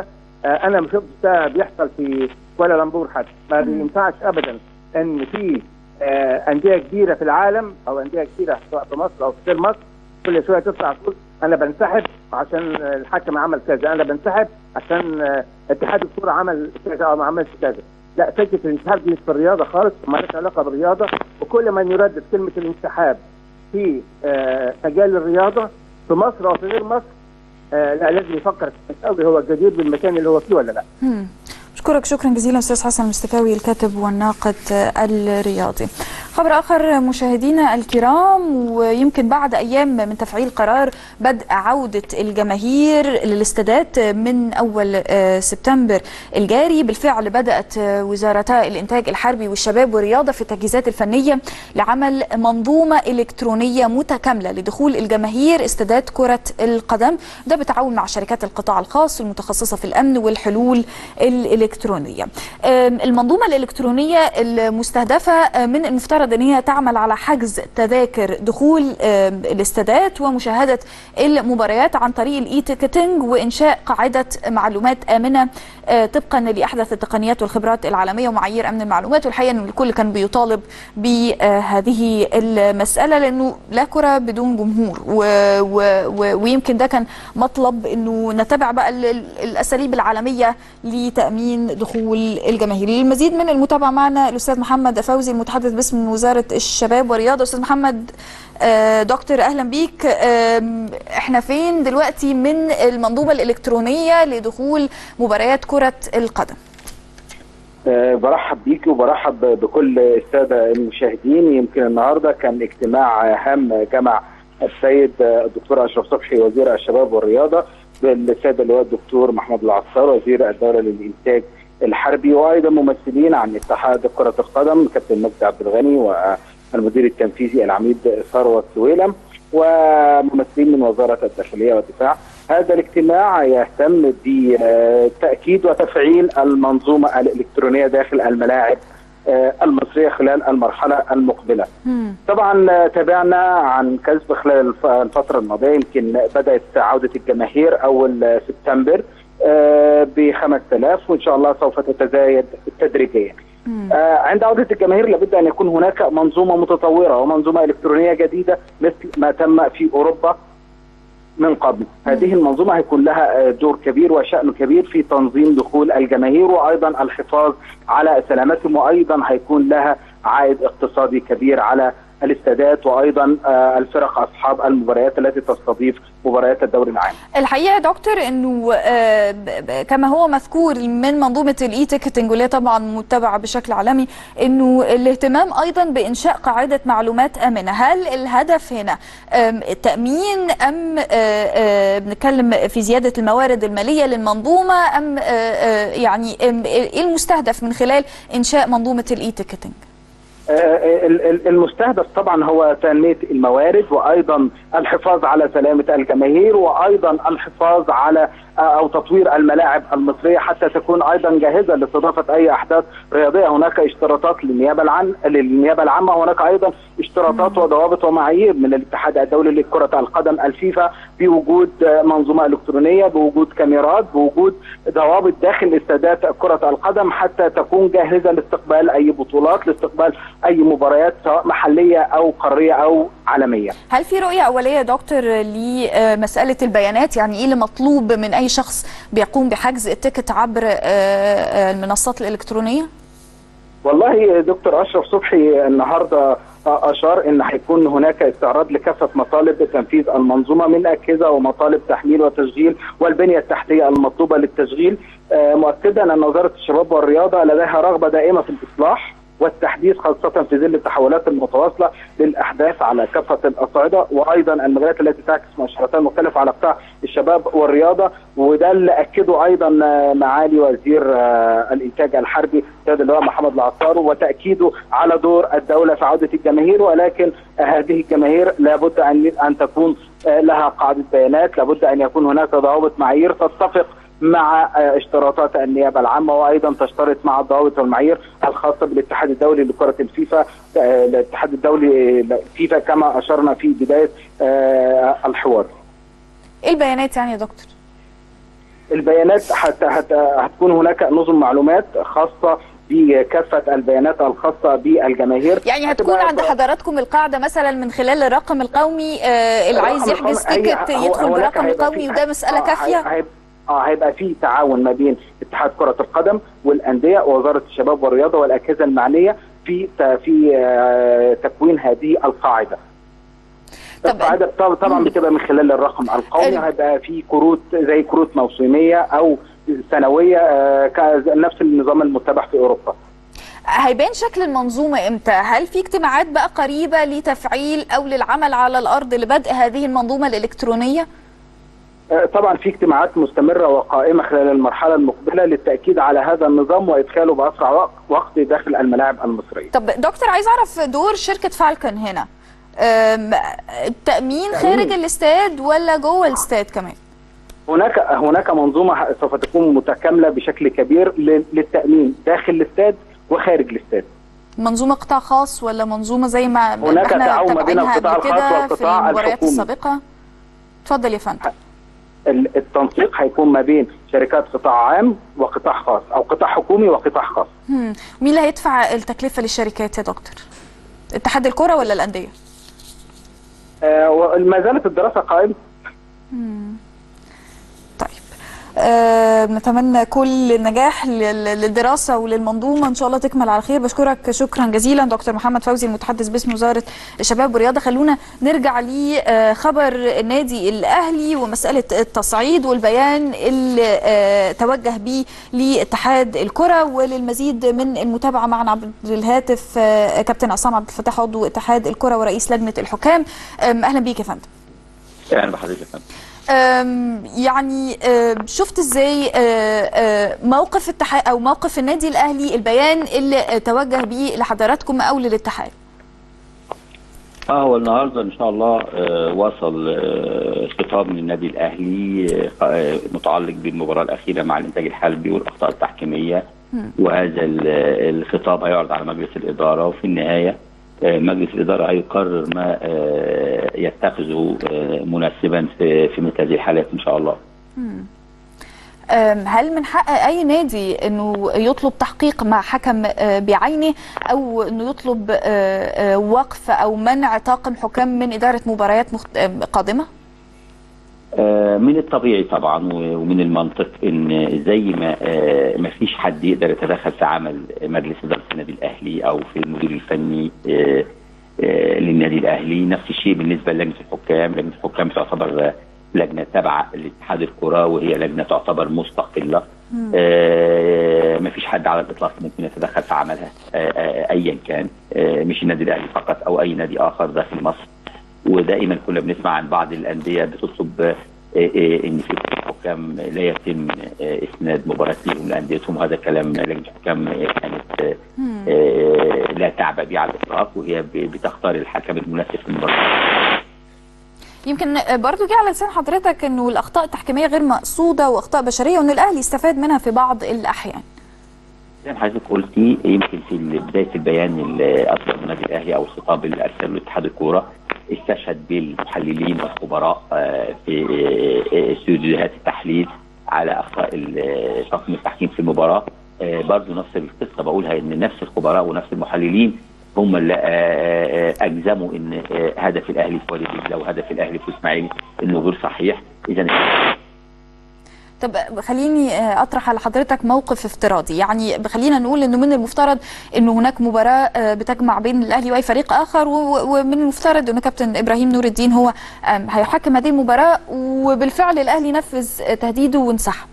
انا ما شفتش ده بيحصل في كوالالمبور حتى ما بينفعش ابدا ان في انديه كبيره في العالم او انديه كبيره سواء في مصر او في غير مصر كل شويه تطلع تقول انا بنسحب عشان الحكم عمل كذا انا بنسحب عشان اتحاد الكوره عمل كذا او ما عملش كذا لا فكره الانسحاب دي في الرياضه خالص ما لهاش علاقه بالرياضه وكل من يردد كلمه الانسحاب في مجال الرياضه في مصر او في غير مصر لا لازم يفكر قوي هو جدير بالمكان اللي هو فيه ولا لا أشكرك شكرا جزيلا أستاذ حسن المستفاوي الكاتب والناقد الرياضي خبر آخر مشاهدينا الكرام ويمكن بعد أيام من تفعيل قرار بدء عودة الجماهير للاستادات من أول سبتمبر الجاري بالفعل بدأت وزارتا الإنتاج الحربي والشباب والرياضة في التجهيزات الفنية لعمل منظومة إلكترونية متكاملة لدخول الجماهير استادات كرة القدم ده بالتعاون مع شركات القطاع الخاص المتخصصة في الأمن والحلول الإلكترونية المنظومة الإلكترونية المستهدفة من المفترض ان هي تعمل على حجز تذاكر دخول الاستادات ومشاهده المباريات عن طريق الاي تيكتنج وانشاء قاعده معلومات امنه طبقا لاحدث التقنيات والخبرات العالميه ومعايير امن المعلومات والحقيقه ان الكل كان بيطالب بهذه المساله لانه لا كره بدون جمهور و و و ويمكن ده كان مطلب انه نتبع بقى الاساليب العالميه لتامين دخول الجماهير للمزيد من المتابعه معنا الاستاذ محمد فوزي المتحدث باسم وزاره الشباب والرياضه استاذ محمد دكتور اهلا بيك احنا فين دلوقتي من المنظومه الالكترونيه لدخول مباريات كره القدم أه برحب بيك وبرحب بكل الساده المشاهدين يمكن النهارده كان اجتماع هام جمع السيد الدكتور اشرف صبحي وزير الشباب والرياضه بالسيد اللواء الدكتور محمد العصار وزير الدوله للانتاج الحربي وايضا ممثلين عن اتحاد كره القدم كابتن مجدي عبد الغني والمدير التنفيذي العميد ثروت سويلم وممثلين من وزاره الداخليه والدفاع هذا الاجتماع يهتم بتاكيد وتفعيل المنظومه الالكترونيه داخل الملاعب المصريه خلال المرحله المقبله. طبعا تابعنا عن كسب خلال الفتره الماضيه يمكن بدات عوده الجماهير اول سبتمبر ب 5000 وان شاء الله سوف تتزايد تدريجيا. عند عوده الجماهير لابد ان يكون هناك منظومه متطوره ومنظومه الكترونيه جديده مثل ما تم في اوروبا من قبل هذه المنظومة هيكون لها دور كبير وشأن كبير في تنظيم دخول الجماهير وأيضا الحفاظ على سلامتهم وأيضا هيكون لها عائد اقتصادي كبير على الاستادات وايضا الفرق اصحاب المباريات التي تستضيف مباريات الدوري العام. الحقيقه يا دكتور انه كما هو مذكور من منظومه الاي تيكتنج واللي طبعا متبعه بشكل عالمي انه الاهتمام ايضا بانشاء قاعده معلومات امنه، هل الهدف هنا التامين ام بنتكلم في زياده الموارد الماليه للمنظومه ام يعني ايه المستهدف من خلال انشاء منظومه الاي تيكتنج؟ المستهدف طبعا هو تنميه الموارد وايضا الحفاظ على سلامه الجماهير وايضا الحفاظ على او تطوير الملاعب المصريه حتى تكون ايضا جاهزه لاستضافه اي احداث رياضيه هناك اشتراطات للنيابه العام للنيابه العامه وهناك ايضا اشتراطات وضوابط ومعايير من الاتحاد الدولي لكره القدم الفيفا بوجود منظومه الكترونيه بوجود كاميرات بوجود ضوابط داخل استادات كره القدم حتى تكون جاهزه لاستقبال اي بطولات لاستقبال اي مباريات سواء محليه او قاريه او عالميه. هل في رؤيه اوليه يا دكتور لمساله البيانات يعني ايه اللي مطلوب من اي شخص بيقوم بحجز التيكت عبر المنصات الالكترونيه؟ والله دكتور اشرف صبحي النهارده اشار ان هيكون هناك استعراض لكافه مطالب تنفيذ المنظومه من اجهزه ومطالب تحميل وتشغيل والبنيه التحتيه المطلوبه للتشغيل مؤكدا ان وزاره الشباب والرياضه لديها رغبه دائمه في الاصلاح والتحديث خاصة في ظل التحولات المتواصلة للأحداث على كافة الأصعدة وأيضا المجالات التي تعكس مؤشرات مختلفة على قطاع الشباب والرياضة وده اللي أكده أيضا معالي وزير الإنتاج الحربي السيد اللواء محمد العطار وتأكيده على دور الدولة في عودة الجماهير ولكن هذه الجماهير لابد أن أن تكون لها قاعدة بيانات لابد أن يكون هناك ضوابط معايير تتفق مع اشتراطات النيابه العامه وايضا تشترط مع الضوابط والمعايير الخاصه بالاتحاد الدولي لكره الفيفا الاتحاد الدولي فيفا كما اشرنا في بدايه الحوار. ايه البيانات يعني يا دكتور؟ البيانات هت هت هتكون هناك نظم معلومات خاصه بكافه البيانات الخاصه بالجماهير يعني هتكون عند حضراتكم القاعده مثلا من خلال الرقم القومي آه اللي عايز يحجز تيكت يدخل برقم القومي وده مساله كافيه اه هيبقى في تعاون ما بين اتحاد كره القدم والانديه ووزاره الشباب والرياضه والاجهزه المعنيه في في آه تكوين هذه القاعده. القاعده طبعا بتبقى من خلال الرقم القومي هيبقى في كروت زي كروت موسميه او سنويه آه نفس النظام المتبع في اوروبا. هيبان شكل المنظومه امتى؟ هل في اجتماعات بقى قريبه لتفعيل او للعمل على الارض لبدء هذه المنظومه الالكترونيه؟ طبعا في اجتماعات مستمره وقائمه خلال المرحله المقبله للتاكيد على هذا النظام وادخاله باسرع وقت داخل الملاعب المصريه. طب دكتور عايز اعرف دور شركه فالكون هنا. التامين خارج الاستاد ولا جوه الاستاد كمان؟ هناك هناك منظومه سوف تكون متكامله بشكل كبير للتامين داخل الاستاد وخارج الاستاد. منظومه قطاع خاص ولا منظومه زي ما هناك تعاون ما بين القطاع الخاص والقطاع في المباريات السابقه؟ اتفضل يا فندم. التنسيق هيكون ما بين شركات قطاع عام وقطاع خاص او قطاع حكومي وقطاع خاص. مين اللي هيدفع التكلفه للشركات يا دكتور؟ اتحاد الكره ولا الانديه؟ آه ما زالت الدراسه قائمه. طيب آه نتمنى كل النجاح للدراسة وللمنظومة إن شاء الله تكمل على خير بشكرك شكرا جزيلا دكتور محمد فوزي المتحدث باسم وزارة الشباب والرياضة خلونا نرجع لخبر النادي الأهلي ومسألة التصعيد والبيان اللي آه توجه به لاتحاد الكرة وللمزيد من المتابعة معنا عبر الهاتف آه كابتن عصام عبد الفتاح عضو اتحاد الكرة ورئيس لجنة الحكام أهلا بيك يا فندم أهلا بحضرتك يا فندم يعني شفت ازاي موقف الاتحاد او موقف النادي الاهلي البيان اللي توجه به لحضراتكم او للاتحاد اه هو النهارده ان شاء الله آه وصل آه خطاب من النادي الاهلي آه متعلق بالمباراه الاخيره مع الانتاج الحلبي والاخطاء التحكيميه وهذا الخطاب هيعرض على مجلس الاداره وفي النهايه مجلس الإدارة هيقرر ما يتخذه مناسبا في في مثل هذه الحالات إن شاء الله. هل من حق أي نادي إنه يطلب تحقيق مع حكم بعينه أو إنه يطلب وقف أو منع طاقم حكام من إدارة مباريات قادمة؟ من الطبيعي طبعا ومن المنطق ان زي ما ما فيش حد يقدر يتدخل في عمل مجلس اداره النادي الاهلي او في المدير الفني للنادي الاهلي نفس الشيء بالنسبه للجنه الحكام لجنه الحكام تعتبر لجنه تابعه لاتحاد الكره وهي لجنه تعتبر مستقله ما فيش حد على الاطلاق ممكن يتدخل في عملها ايا كان مش النادي الاهلي فقط او اي نادي اخر داخل مصر ودائما كنا بنسمع عن بعض الانديه بتطلب ان في حكام لا يتم اسناد مباراه ليهم لانديتهم وهذا كلام لجنه الحكام كانت لا تعبأ به على الاطلاق وهي بتختار الحكم المناسب في المباراه يمكن برضو جه على لسان حضرتك انه الاخطاء التحكيميه غير مقصوده واخطاء بشريه وان الاهلي استفاد منها في بعض الاحيان. زي ما حضرتك قلتي يمكن في بدايه البيان اللي اصدر النادي الاهلي او الخطاب اللي ارسله اتحاد الكوره استشهد بالمحللين والخبراء في استوديوهات التحليل على اخطاء طاقم التحكيم في المباراه برضه نفس القصه بقولها ان نفس الخبراء ونفس المحللين هم اللي اجزموا ان هدف الاهلي في وادي دجله وهدف الاهلي في اسماعيلي انه غير صحيح اذا طب خليني اطرح على حضرتك موقف افتراضي يعني خلينا نقول انه من المفترض انه هناك مباراه بتجمع بين الاهلي واي فريق اخر ومن المفترض انه كابتن ابراهيم نور الدين هو هيحكم هذه المباراه وبالفعل الاهلي نفذ تهديده وانسحب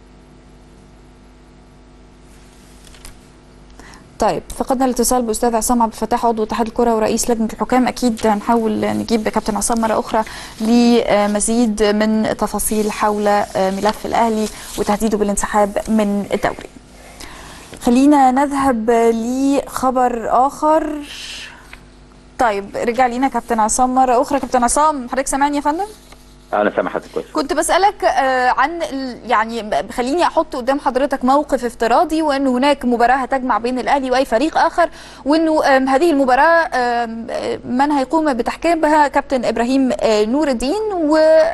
طيب فقدنا الاتصال باستاذ عصام عبد الفتاح عضو اتحاد الكره ورئيس لجنه الحكام اكيد هنحاول نجيب كابتن عصام مره اخرى لمزيد من تفاصيل حول ملف الاهلي وتهديده بالانسحاب من الدوري. خلينا نذهب لخبر اخر طيب رجع لينا كابتن عصام مره اخرى كابتن عصام حضرتك سامعني يا فندم؟ انا سامع حضرتك كويس كنت بسالك عن يعني خليني احط قدام حضرتك موقف افتراضي وان هناك مباراه هتجمع بين الاهلي واي فريق اخر وانه هذه المباراه من هيقوم بتحكيمها كابتن ابراهيم نور الدين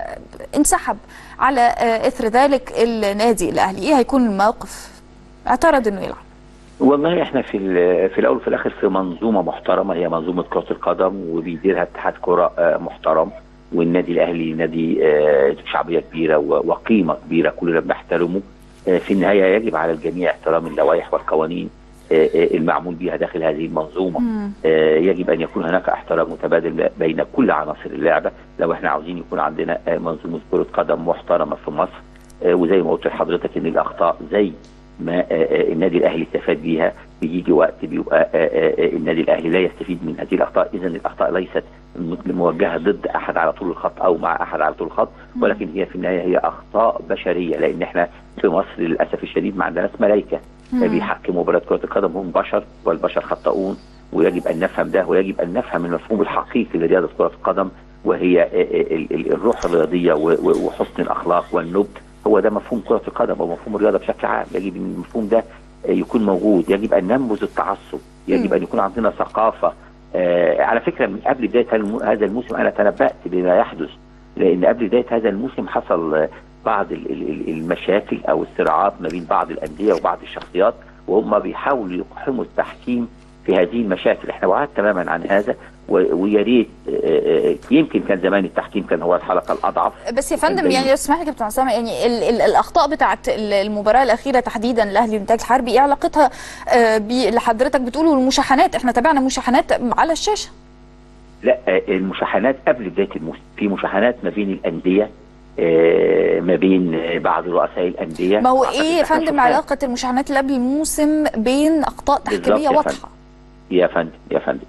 انسحب على اثر ذلك النادي الاهلي ايه هيكون الموقف اعترض انه يلعب والله احنا في في الاول وفي الاخر في منظومه محترمه هي منظومه كره القدم وبيديرها اتحاد كره محترم والنادي الاهلي نادي شعبيه كبيره وقيمه كبيره كلنا بنحترمه في النهايه يجب على الجميع احترام اللوائح والقوانين المعمول بها داخل هذه المنظومه مم. يجب ان يكون هناك احترام متبادل بين كل عناصر اللعبه لو احنا عاوزين يكون عندنا منظومه كره قدم محترمه في مصر وزي ما قلت لحضرتك ان الاخطاء زي ما النادي الاهلي استفاد بيها بيجي وقت بيبقى النادي الاهلي لا يستفيد من هذه الاخطاء اذا الاخطاء ليست موجهه ضد احد على طول الخط او مع احد على طول الخط ولكن هي في النهايه هي اخطاء بشريه لان احنا في مصر للاسف الشديد ما عندناش ملائكه بيحكموا مباراه كره القدم هم بشر والبشر خطاؤون ويجب ان نفهم ده ويجب ان نفهم المفهوم الحقيقي لرياضه كره القدم وهي الروح الرياضيه وحسن الاخلاق والنبل هو ده مفهوم كره القدم ومفهوم الرياضه بشكل عام يجب ان المفهوم ده يكون موجود يجب ان ننبذ التعصب يجب ان يكون عندنا ثقافه آه على فكره من قبل بدايه هذا الموسم انا تنبأت بما يحدث لان قبل بدايه هذا الموسم حصل بعض المشاكل او الصراعات ما بين بعض الانديه وبعض الشخصيات وهم بيحاولوا يقحموا التحكيم في هذه المشاكل احنا وعدت تماما عن هذا ويا ريت يمكن كان زمان التحكيم كان هو الحلقه الاضعف بس يا فندم يعني لو اسمح لي كابتن عصام يعني ال ال الاخطاء بتاعه المباراه الاخيره تحديدا الاهلي والانتاج الحربي ايه علاقتها اللي حضرتك بتقوله المشاحنات احنا تابعنا مشاحنات على الشاشه لا المشاحنات قبل بدايه الموسم في مشاحنات ما بين الانديه ما بين بعض رؤساء الانديه ما هو ايه يا فندم علاقه المشاحنات اللي قبل الموسم بين اخطاء تحكيميه واضحه يا فندم يا فندم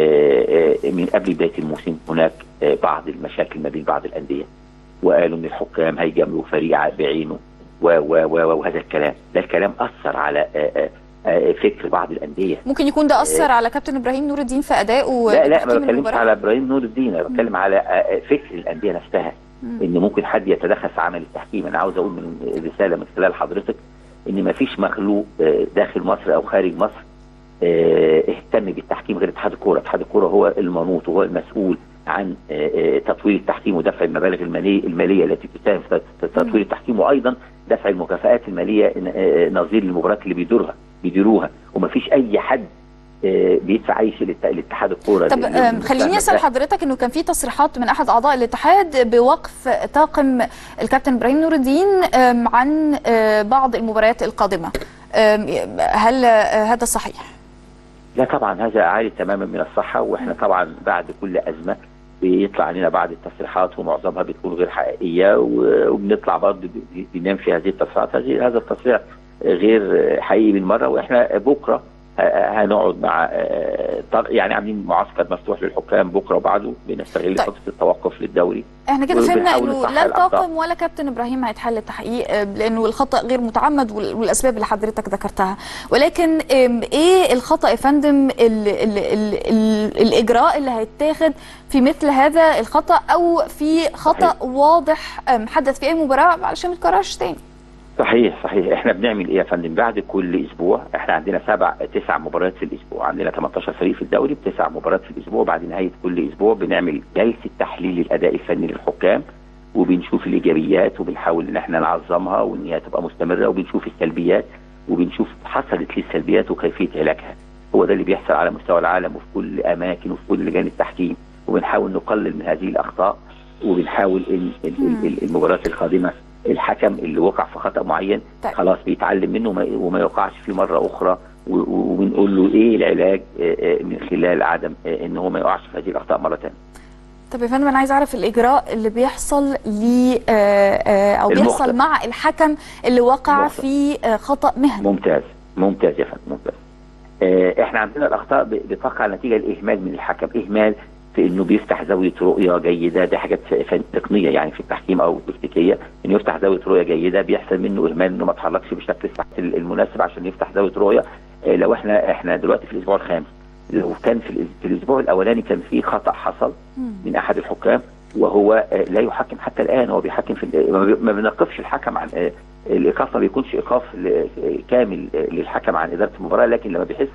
من قبل بدايه الموسم هناك بعض المشاكل ما بين بعض الانديه وقالوا ان الحكام هيجاملوا فريق بعينه و و و وهذا الكلام ده الكلام اثر على فكر بعض الانديه ممكن يكون ده اثر على كابتن ابراهيم نور الدين في ادائه لا لا ما بتكلمش على ابراهيم نور الدين انا بتكلم على فكر الانديه نفسها ان ممكن حد يتدخل في عمل التحكيم انا عاوز اقول من رساله من خلال حضرتك ان ما فيش مخلوق داخل مصر او خارج مصر اهتم بالتحكيم غير اتحاد الكوره، اتحاد الكوره هو المنوط وهو المسؤول عن تطوير التحكيم ودفع المبالغ الماليه الماليه التي تساهم في تطوير التحكيم وايضا دفع المكافآت الماليه نظير للمباريات اللي بيدورها بيديروها وما فيش اي حد بيدفع اي شيء لاتحاد الكوره طب خليني اسال حضرتك انه كان في تصريحات من احد اعضاء الاتحاد بوقف طاقم الكابتن ابراهيم نور الدين عن بعض المباريات القادمه هل هذا صحيح؟ لا طبعا هذا عالي تماما من الصحه واحنا طبعا بعد كل ازمه بيطلع علينا بعض التصريحات ومعظمها بتكون غير حقيقيه وبنطلع برضه بننفي هذه التصريحات هذا التصريح غير حقيقي بالمره واحنا بكره هنقعد مع يعني عاملين معسكر مفتوح للحكام بكره وبعده بنستغل طيب. فتره التوقف للدوري احنا كده فهمنا انه لا الطاقم ولا كابتن ابراهيم هيتحل التحقيق لانه الخطا غير متعمد والاسباب اللي حضرتك ذكرتها ولكن ايه الخطا يا فندم ال ال ال ال الاجراء اللي هيتاخد في مثل هذا الخطا او في خطا صحيح. واضح حدث في اي مباراه علشان ما يتكررش تاني صحيح صحيح احنا بنعمل ايه يا فندم بعد كل اسبوع احنا عندنا سبع تسع مباريات في الاسبوع عندنا 18 فريق في الدوري بتسع مباريات في الاسبوع بعد نهايه كل اسبوع بنعمل جلسه تحليل الاداء الفني للحكام وبنشوف الايجابيات وبنحاول ان احنا نعظمها وان هي تبقى مستمره وبنشوف السلبيات وبنشوف حصلت ليه السلبيات وكيفيه علاجها هو ده اللي بيحصل على مستوى العالم وفي كل اماكن وفي كل لجان التحكيم وبنحاول نقلل من هذه الاخطاء وبنحاول ان المباريات القادمه الحكم اللي وقع في خطا معين طيب. خلاص بيتعلم منه وما يوقعش فيه مره اخرى وبنقول له ايه العلاج من خلال عدم ان هو ما يقعش في هذه الاخطاء مره ثانيه. طب يا فندم انا عايز اعرف الاجراء اللي بيحصل ل او بيحصل المخطئ. مع الحكم اللي وقع المخطئ. في خطا مهني. ممتاز ممتاز يا فندم ممتاز. احنا عندنا الاخطاء بتقع نتيجه الاهمال من الحكم اهمال في انه بيفتح زاويه رؤيه جيده دي حاجات تقنيه يعني في التحكيم او تكتيكيه انه يفتح زاويه رؤيه جيده بيحصل منه اهمال انه ما اتحركش بشكل المناسب عشان يفتح زاويه رؤيه لو احنا احنا دلوقتي في الاسبوع الخامس لو كان في, في الاسبوع الاولاني كان في خطا حصل من احد الحكام وهو لا يحكم حتى الان هو بيحكم في ما بنقفش الحكم عن الايقاف ما بيكونش ايقاف كامل للحكم عن اداره المباراه لكن لما بيحس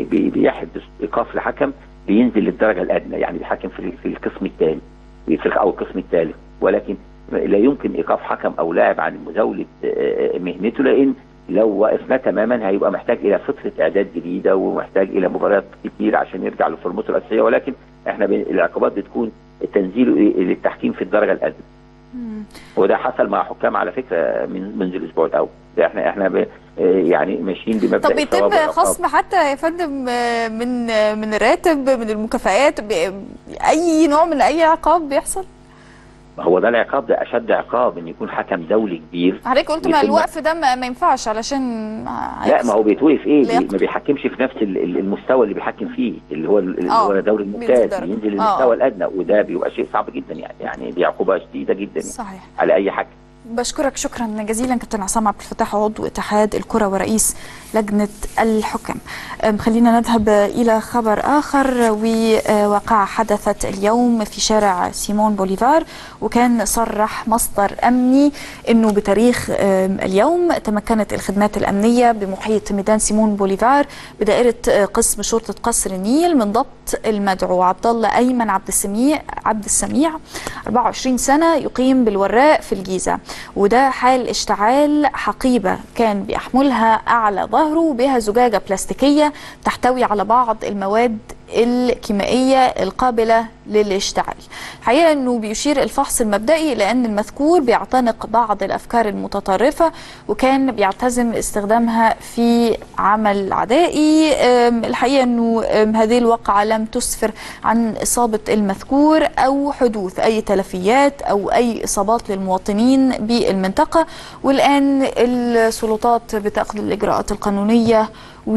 بيحدث ايقاف لحكم بينزل للدرجه الادنى يعني بيحكم في في القسم الثاني في او القسم الثالث ولكن لا يمكن ايقاف حكم او لاعب عن مزاوله مهنته لان لو وقفنا تماما هيبقى محتاج الى فتره اعداد جديده ومحتاج الى مباريات كتير عشان يرجع لفورمته الاساسيه ولكن احنا العقوبات بتكون تنزيله للتحكيم في الدرجه الادنى. وده حصل مع حكام على فكره من منذ الاسبوع الاول احنا احنا ب يعني ماشيين بمبدا طب بيتم خصم حتى يا فندم من من الراتب من المكافآت اي نوع من اي عقاب بيحصل؟ هو ده العقاب ده اشد عقاب ان يكون حكم دولي كبير حضرتك قلت ما الوقف ده ما, ما ينفعش علشان لا ما هو بيتوقف ايه بي ما بيحكمش في نفس المستوى اللي بيحكم فيه اللي هو اللي هو الدوري الممتاز بينزل للمستوى الادنى وده بيبقى شيء صعب جدا يعني يعني دي عقوبه شديده جدا صحيح على اي حكم بشكرك شكرا جزيلا كابتن عصام عبد الفتاح عضو اتحاد الكره ورئيس لجنه الحكم خلينا نذهب الى خبر اخر وواقعه حدثت اليوم في شارع سيمون بوليفار وكان صرح مصدر امني انه بتاريخ اليوم تمكنت الخدمات الامنيه بمحيط ميدان سيمون بوليفار بدائره قسم شرطه قصر النيل من ضبط المدعو عبد الله ايمن عبد السميع عبد السميع 24 سنه يقيم بالوراق في الجيزه وده حال اشتعال حقيبة كان بيحملها أعلى ظهره بها زجاجة بلاستيكية تحتوي على بعض المواد الكيميائية القابلة للاشتعال الحقيقة أنه بيشير الفحص المبدئي لأن المذكور بيعتنق بعض الأفكار المتطرفة وكان بيعتزم استخدامها في عمل عدائي الحقيقة أنه هذه الواقعة لم تسفر عن إصابة المذكور أو حدوث أي تلفيات أو أي إصابات للمواطنين بالمنطقة والآن السلطات بتأخذ الإجراءات القانونية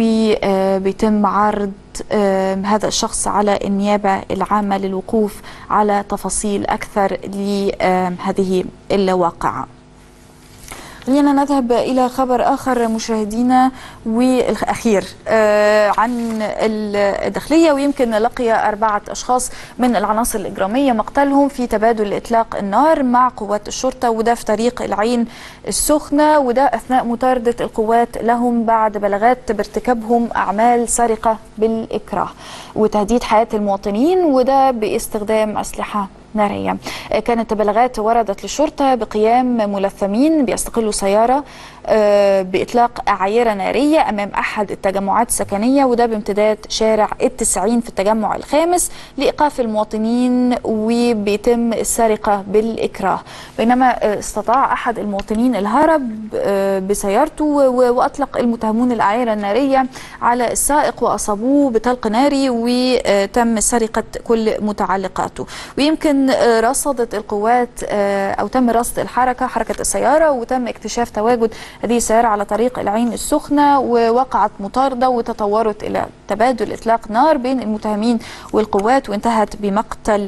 وبيتم عرض هذا الشخص على النيابة العامة للوقوف على تفاصيل أكثر لهذه الواقعة خلينا نذهب إلى خبر آخر مشاهدينا والأخير عن الداخلية ويمكن لقي أربعة أشخاص من العناصر الإجرامية مقتلهم في تبادل إطلاق النار مع قوات الشرطة وده في طريق العين السخنة وده أثناء مطاردة القوات لهم بعد بلاغات بارتكابهم أعمال سرقة بالإكراه وتهديد حياة المواطنين وده باستخدام أسلحة نارية كانت بلاغات وردت للشرطة بقيام ملثمين بيستقلوا سيارة بإطلاق أعايرة نارية أمام أحد التجمعات السكنية وده بامتداد شارع التسعين في التجمع الخامس لإيقاف المواطنين وبيتم السرقة بالإكراه بينما استطاع أحد المواطنين الهرب بسيارته وأطلق المتهمون الأعايرة النارية على السائق وأصابوه بطلق ناري وتم سرقة كل متعلقاته ويمكن رصدت القوات أو تم رصد الحركة حركة السيارة وتم اكتشاف تواجد هذه السيارة على طريق العين السخنة ووقعت مطاردة وتطورت إلى تبادل إطلاق نار بين المتهمين والقوات وانتهت بمقتل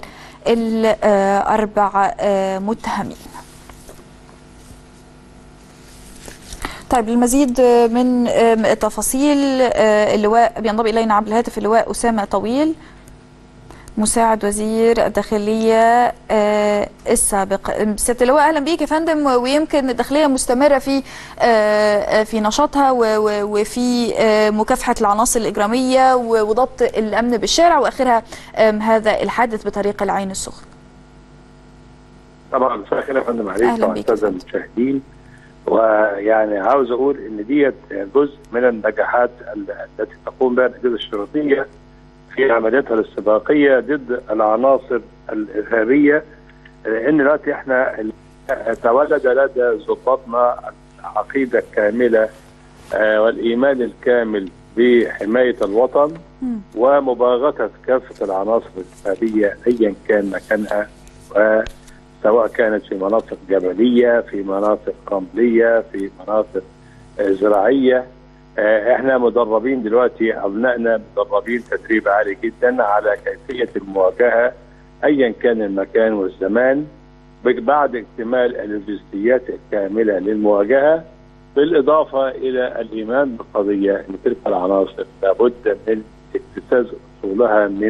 الأربع متهمين طيب المزيد من التفاصيل اللواء بينضم إلينا عبر الهاتف اللواء أسامة طويل مساعد وزير الداخلية آه السابق سيادة اللواء أهلا بيك يا فندم ويمكن الداخلية مستمرة في آه في نشاطها وفي آه مكافحة العناصر الإجرامية وضبط الأمن بالشارع وآخرها هذا الحادث بطريق العين السخن طبعا مساء الخير يا فندم عليك وعلى الساده المشاهدين ويعني عاوز اقول ان ديت جزء من النجاحات التي تقوم بها الاجهزه الشرطيه في عملياتها الاستباقيه ضد العناصر الارهابيه لان دلوقتي احنا تولد لدى ضباطنا العقيده الكامله والايمان الكامل بحمايه الوطن ومباغته كافه العناصر الارهابيه ايا كان مكانها سواء كانت في مناطق جبليه في مناطق رمليه في مناطق زراعيه احنا مدربين دلوقتي ابنائنا مدربين تدريب عالي جدا على كيفيه المواجهه ايا كان المكان والزمان بعد اكتمال اللوجستيات الكامله للمواجهه بالاضافه الى الايمان بالقضيه ان تلك العناصر لابد من اكتساز اصولها من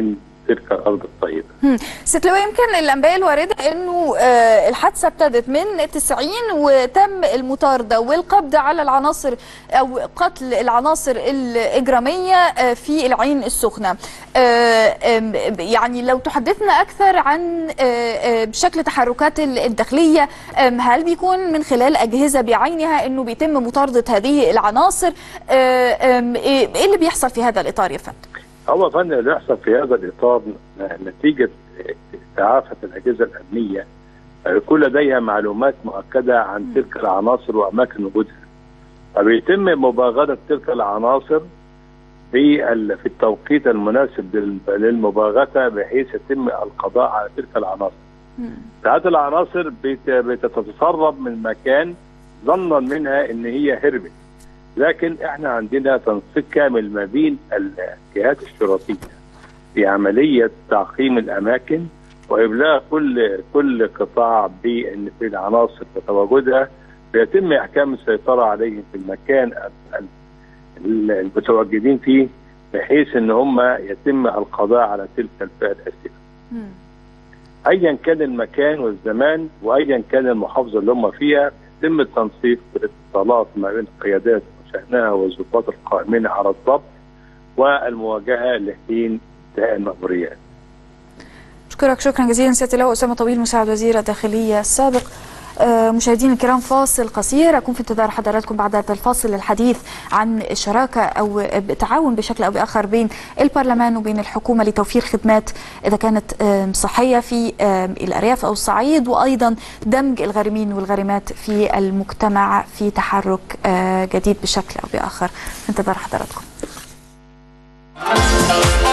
تلك الارض الطيبه. ست لو يمكن الانباء الوارده انه آه الحادثه ابتدت من 90 وتم المطارده والقبض على العناصر او قتل العناصر الاجراميه آه في العين السخنه. آه يعني لو تحدثنا اكثر عن شكل تحركات الداخليه هل بيكون من خلال اجهزه بعينها انه بيتم مطارده هذه العناصر ايه اللي بيحصل في هذا الاطار يا فندم؟ هو فن اللي بيحصل في هذا الاطار نتيجه استعافه الاجهزه الامنيه يكون لديها معلومات مؤكده عن تلك العناصر واماكن وجودها فبيتم مباغته تلك العناصر في في التوقيت المناسب للمباغته بحيث يتم القضاء على تلك العناصر. هذه العناصر بتتسرب من مكان ظنا منها ان هي هربت لكن احنا عندنا تنسيق كامل ما بين الجهات الشرطيه في عمليه تعقيم الاماكن وابلاغ كل كل قطاع بان في العناصر وتواجدها بيتم احكام السيطره عليهم في المكان المتواجدين فيه بحيث ان هم يتم القضاء على تلك الفئه الاسيره. ايا كان المكان والزمان وايا كان المحافظه اللي هم فيها يتم التنسيق بالاتصالات ما بين القيادات وشأنها والضباط القائمين على الضبط والمواجهه لحين انتهاء المأموريات. أشكرك شكرا جزيلا سيادة اللواء أسامة طويل مساعد وزير الداخلية السابق مشاهدينا الكرام فاصل قصير أكون في انتظار حضراتكم بعد هذا الفاصل للحديث عن شراكة أو تعاون بشكل أو بآخر بين البرلمان وبين الحكومة لتوفير خدمات إذا كانت صحية في الأرياف أو الصعيد وأيضا دمج الغارمين والغارمات في المجتمع في تحرك جديد بشكل أو بآخر في انتظار حضراتكم